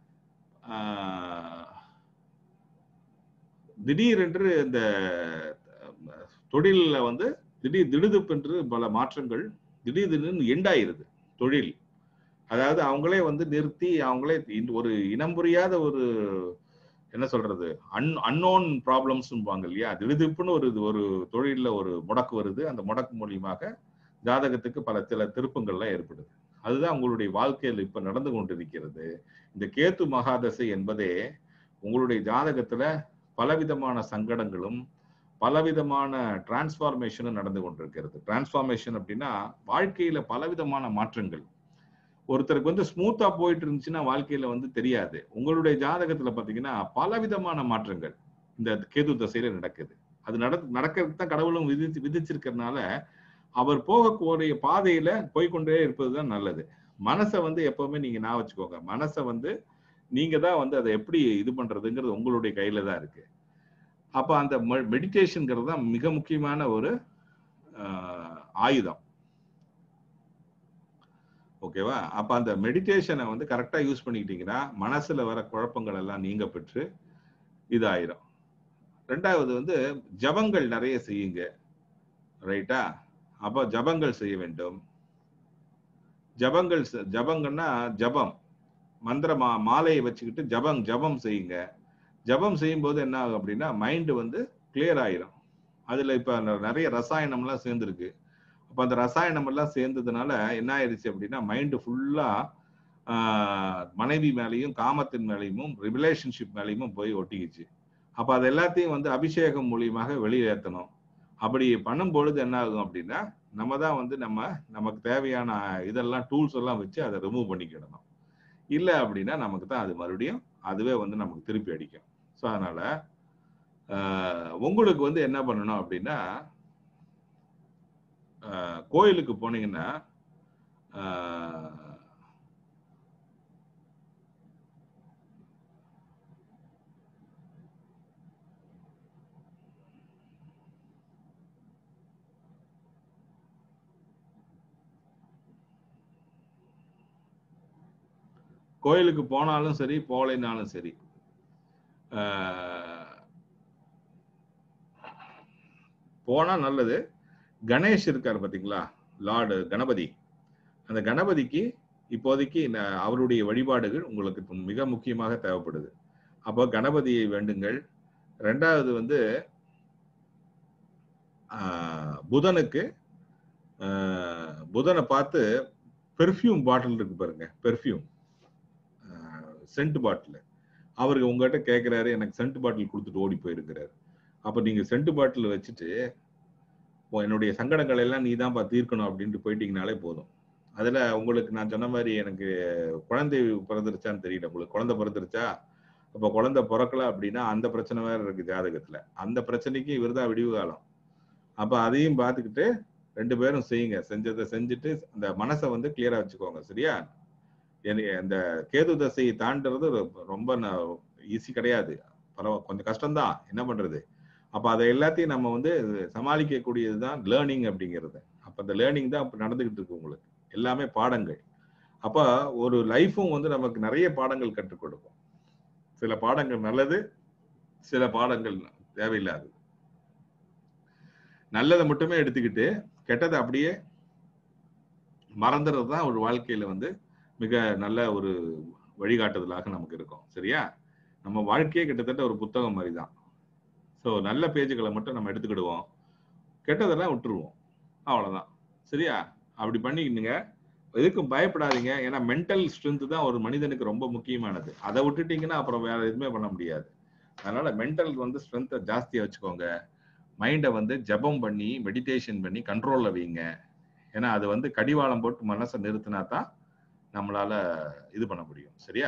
திடீரென்று இந்த தொழில வந்து திடீர் திடுதுப்பென்று பல மாற்றங்கள் திடீர் திடீர்னு எண்டாயிருது தொழில் அதாவது அவங்களே வந்து நிறுத்தி அவங்களே ஒரு இனம் புரியாத ஒரு என்ன சொல்றது அன் அன்னோன் ப்ராப்ளம்ஸ்பாங்க இல்லையா திடுதிப்புன்னு ஒரு ஒரு தொழில ஒரு முடக்கு வருது அந்த முடக்கு மூலியமாக ஜாதகத்துக்கு பல சில திருப்பங்கள்லாம் ஏற்படுது அதுதான் உங்களுடைய வாழ்க்கையில் இப்ப நடந்து கொண்டிருக்கிறது இந்த கேத்து மகாதசை என்பதே உங்களுடைய ஜாதகத்துல பலவிதமான சங்கடங்களும் பலவிதமான டிரான்ஸ்பார்மேஷனும் நடந்து கொண்டிருக்கிறது டிரான்ஸ்பார்மேஷன் அப்படின்னா வாழ்க்கையில பலவிதமான மாற்றங்கள் ஒருத்தருக்கு வந்து ஸ்மூத்தா போயிட்டு இருந்துச்சுன்னா வாழ்க்கையில வந்து தெரியாது உங்களுடைய ஜாதகத்துல பாத்தீங்கன்னா பலவிதமான மாற்றங்கள் இந்த கேது தசையில நடக்குது அது நட நடக்கிறதுக்கு தான் கடவுளும் விதிச்சு விதிச்சிருக்கிறதுனால அவர் போகக்கூடிய பாதையில போய்கொண்டே இருப்பதுதான் நல்லது மனசை வந்து எப்பவுமே நீங்க நான் வச்சுக்கோங்க மனசை வந்து நீங்க தான் வந்து அதை எப்படி இது பண்றதுங்கிறது உங்களுடைய கையில தான் இருக்கு அப்ப அந்த மெடிடேஷன்ங்கிறது தான் மிக முக்கியமான ஒரு ஆயுதம் ஓகேவா அப்ப அந்த மெடிடேஷனை வந்து கரெக்டா யூஸ் பண்ணிக்கிட்டீங்கன்னா மனசுல வர குழப்பங்கள் எல்லாம் நீங்க பெற்று இதாயிரும் ரெண்டாவது வந்து ஜபங்கள் நிறைய செய்யுங்க ரைட்டா அப்ப ஜபங்கள் செய்ய வேண்டும் ஜபங்கள் ஜபங்கன்னா ஜபம் மந்திர மா மாலையை வச்சுக்கிட்டு ஜபம் ஜபம் செய்யுங்க ஜபம் செய்யும்போது என்ன ஆகும் அப்படின்னா மைண்டு வந்து கிளியர் ஆயிரும் அதுல இப்ப நிறைய ரசாயனம்லாம் சேர்ந்துருக்கு அப்ப அந்த ரசாயனம் எல்லாம் சேர்ந்ததுனால என்ன ஆயிடுச்சு அப்படின்னா மைண்டு ஃபுல்லா மனைவி மேலேயும் காமத்தின் மேலேயும் ரிலேஷன்ஷிப் மேலேயும் போய் ஒட்டிக்கிச்சு அப்ப அது எல்லாத்தையும் வந்து அபிஷேகம் மூலியமாக வெளியேற்றணும் அப்படி பண்ணும் பொழுது என்ன ஆகும் அப்படின்னா நம்ம தான் வந்து நம்ம நமக்கு தேவையான இதெல்லாம் டூல்ஸ் எல்லாம் வச்சு அதை ரிமூவ் பண்ணிக்கிடணும் இல்லை அப்படின்னா நமக்கு தான் அது மறுபடியும் அதுவே வந்து நமக்கு திருப்பி அடிக்கும் ஸோ அதனால உங்களுக்கு வந்து என்ன பண்ணணும் அப்படின்னா கோயிலுக்கு போனீங்கன்னா கோயிலுக்கு போனாலும் சரி போகலைனாலும் சரி ஆஹ், போனா நல்லது கணேஷ் இருக்கார் பாத்தீங்களா லார்டு கணபதி அந்த கணபதிக்கு இப்போதைக்கு ந- அவருடைய வழிபாடுகள் உங்களுக்கு இப்ப மிக முக்கியமாக தேவைப்படுது அப்போ கணபதியை வேண்டுங்கள் ரெண்டாவது வந்து ஆஹ், புதனுக்கு ஆஹ், புதனை பார்த்து பெர்ஃப்யூம் பாட்டில் இருக்கு பாருங்க பெர்ஃப்யூம் சென்ட் பாட்டில் அவருக்கு உங்ககிட்ட கேட்குறாரு எனக்கு சென்ட் பாட்டில் கொடுத்துட்டு ஓடி போயிருக்கிறாரு அப்போ நீங்க சென்ட் பாட்டில் வச்சுட்டு "ஓ, என்னுடைய சங்கடங்கள் எல்லாம் நீ தான் தீர்க்கணும் அப்படின்ட்டு போயிட்டீங்கனாலே போதும் அதுல உங்களுக்கு நான் சொன்ன மாதிரி எனக்கு குழந்தை பிறந்துருச்சான்னு தெரியல உங்களுக்கு குழந்தை பிறந்துருச்சா அப்போ குழந்தை பிறக்கல அப்படின்னா அந்த பிரச்சனை வேற இருக்கு ஜாதகத்துல அந்த பிரச்சனைக்கு இவர்தான் விடிவு காலம் அப்ப அதையும் பார்த்துக்கிட்டு ரெண்டு பேரும் செய்யுங்க செஞ்சதை செஞ்சுட்டு அந்த மனசை வந்து கிளியரா வச்சுக்கோங்க சரியா எனக்கு அந்த கேது தசையை தாண்டுறது ரொ- ரொம்ப ஈஸி கிடையாது பரவ கொஞ்சம் கஷ்டம்தான் என்ன பண்றது அப்ப அதை எல்லாத்தையும் நம்ம வந்து சமாளிக்கக்கூடியது தான் லேர்னிங் அப்படிங்கிறது அப்ப அந்த லேர்னிங் தான் இப்ப நடந்துகிட்டு இருக்கு உங்களுக்கு எல்லாமே பாடங்கள் அப்ப ஒரு லைஃபும் வந்து நமக்கு நிறைய பாடங்கள் கற்றுக் கொடுக்கும் சில பாடங்கள் நல்லது சில பாடங்கள் தேவையில்லாதது நல்லதை மட்டுமே எடுத்துக்கிட்டு கெட்டதை அப்படியே மறந்துறது தான் ஒரு வாழ்க்கையில வந்து மிக நல்ல ஒரு வழிகாட்டுதலாக நமக்கு இருக்கும் சரியா நம்ம வாழ்க்கையே கிட்டத்தட்ட ஒரு புத்தகம் மாதிரி தான் ஸோ நல்ல பேஜுகளை மட்டும் நம்ம எடுத்துக்கிடுவோம் கெட்டதெல்லாம் விட்டுருவோம் அவ்வளவுதான் சரியா அப்படி பண்ணிக்கிட்டுங்க எதுக்கும் பயப்படாதீங்க ஏன்னா மென்டல் ஸ்ட்ரென்த் தான் ஒரு மனிதனுக்கு ரொம்ப முக்கியமானது அதை விட்டுட்டீங்கன்னா அப்புறம் வேற எதுவுமே பண்ண முடியாது அதனால மென்டல் வந்து ஸ்ட்ரென்த்தை ஜாஸ்தியா வச்சுக்கோங்க மைண்டை வந்து ஜெபம் பண்ணி மெடிடேஷன் பண்ணி கண்ட்ரோல்ல வைங்க ஏன்னா அது வந்து கடிவாளம் போட்டு மனசை நிறுத்தினா தான் நம்மளால இது பண்ண முடியும் சரியா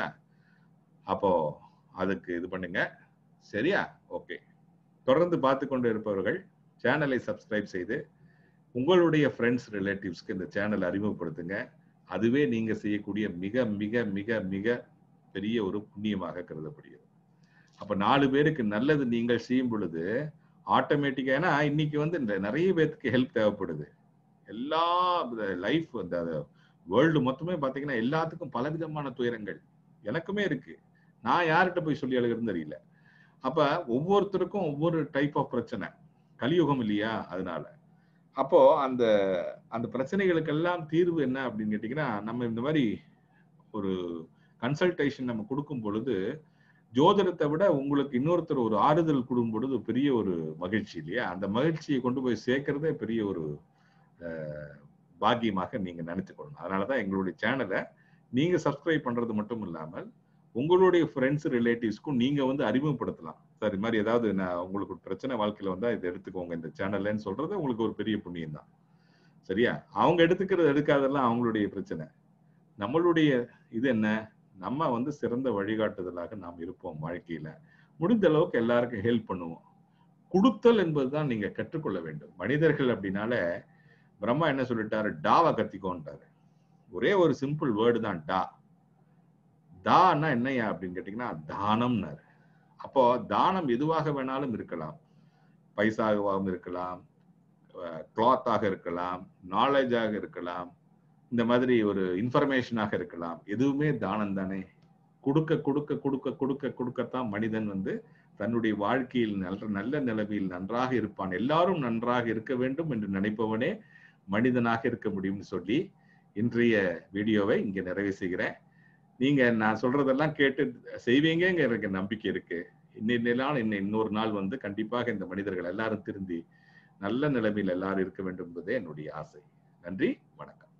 அப்போ அதுக்கு இது பண்ணுங்க சரியா ஓகே தொடர்ந்து பார்த்து கொண்டு இருப்பவர்கள் சேனலை சப்ஸ்கிரைப் செய்து உங்களுடைய ஃப்ரெண்ட்ஸ் ரிலேட்டிவ்ஸ்க்கு இந்த சேனலை அறிமுகப்படுத்துங்க அதுவே நீங்க செய்யக்கூடிய மிக மிக மிக மிக பெரிய ஒரு புண்ணியமாக கருதப்படுகிறது அப்ப நாலு பேருக்கு நல்லது நீங்கள் செய்யும் பொழுது ஆட்டோமேட்டிக்கா ஏன்னா இன்னைக்கு வந்து இந்த நிறைய பேருக்கு ஹெல்ப் தேவைப்படுது எல்லா லைஃப் அந்த வேர்ல்டு மொத்தமே பாத்தீங்கன்னா எல்லாத்துக்கும் பலவிதமான துயரங்கள் எனக்குமே இருக்கு நான் யார்கிட்ட போய் சொல்லி அழுகிறது தெரியல அப்ப ஒவ்வொருத்தருக்கும் ஒவ்வொரு டைப் ஆஃப் பிரச்சனை கலியுகம் இல்லையா அதனால அப்போ அந்த அந்த பிரச்சனைகளுக்கெல்லாம் தீர்வு என்ன அப்படின்னு கேட்டீங்கன்னா நம்ம இந்த மாதிரி ஒரு கன்சல்டேஷன் நம்ம கொடுக்கும் பொழுது ஜோதிடத்தை விட உங்களுக்கு இன்னொருத்தர் ஒரு ஆறுதல் கொடுக்கும் பொழுது பெரிய ஒரு மகிழ்ச்சி இல்லையா அந்த மகிழ்ச்சியை கொண்டு போய் சேர்க்கறதே பெரிய ஒரு அஹ், பாக்கியமாக நீங்க நினைச்சுக்கணும் அதனாலதான் எங்களுடைய சேனலை நீங்க சப்ஸ்கிரைப் பண்றது மட்டும் இல்லாமல் உங்களுடைய ஃப்ரெண்ட்ஸ் ரிலேட்டிவ்ஸ்க்கும் நீங்க வந்து அறிமுகப்படுத்தலாம் சார் இது மாதிரி ஏதாவது நான் உங்களுக்கு ஒரு பிரச்சனை வாழ்க்கையில வந்தா இதை எடுத்துக்கோங்க இந்த சேனல்லன்னு சொல்றது உங்களுக்கு ஒரு பெரிய புண்ணியம் தான் சரியா அவங்க எடுத்துக்கிறது எடுக்காதெல்லாம் அவங்களுடைய பிரச்சனை நம்மளுடைய இது என்ன நம்ம வந்து சிறந்த வழிகாட்டுதலாக நாம் இருப்போம் வாழ்க்கையில முடிந்த அளவுக்கு எல்லாருக்கும் ஹெல்ப் பண்ணுவோம் கொடுத்தல் என்பதுதான் நீங்க கற்றுக்கொள்ள வேண்டும் மனிதர்கள் அப்படின்னால பிரம்மா என்ன சொல்லிட்டாரு டாவை கத்திக்கோன்ட்டாரு ஒரே ஒரு சிம்பிள் வேர்டு தான் டா தான்னா என்னையா அப்படின்னு கேட்டீங்கன்னா தானம்னாரு அப்போ தானம் எதுவாக வேணாலும் இருக்கலாம் பைசாகவும் இருக்கலாம் கிளாத்தாக இருக்கலாம் நாலேஜாக இருக்கலாம் இந்த மாதிரி ஒரு இன்ஃபர்மேஷனாக இருக்கலாம் எதுவுமே தானம் தானே கொடுக்க கொடுக்க கொடுக்க கொடுக்க கொடுக்கத்தான் மனிதன் வந்து தன்னுடைய வாழ்க்கையில் நல்ல நல்ல நிலைமையில் நன்றாக இருப்பான் எல்லாரும் நன்றாக இருக்க வேண்டும் என்று நினைப்பவனே மனிதனாக இருக்க முடியும்னு சொல்லி இன்றைய வீடியோவை இங்க நிறைவு செய்கிறேன் நீங்க நான் சொல்றதெல்லாம் கேட்டு செய்வீங்க எனக்கு நம்பிக்கை இருக்கு இன்னொரு நாள் இன்னும் இன்னொரு நாள் வந்து கண்டிப்பாக இந்த மனிதர்கள் எல்லாரும் திருந்தி நல்ல நிலைமையில் எல்லாரும் இருக்க வேண்டும் என்பதே என்னுடைய ஆசை நன்றி வணக்கம்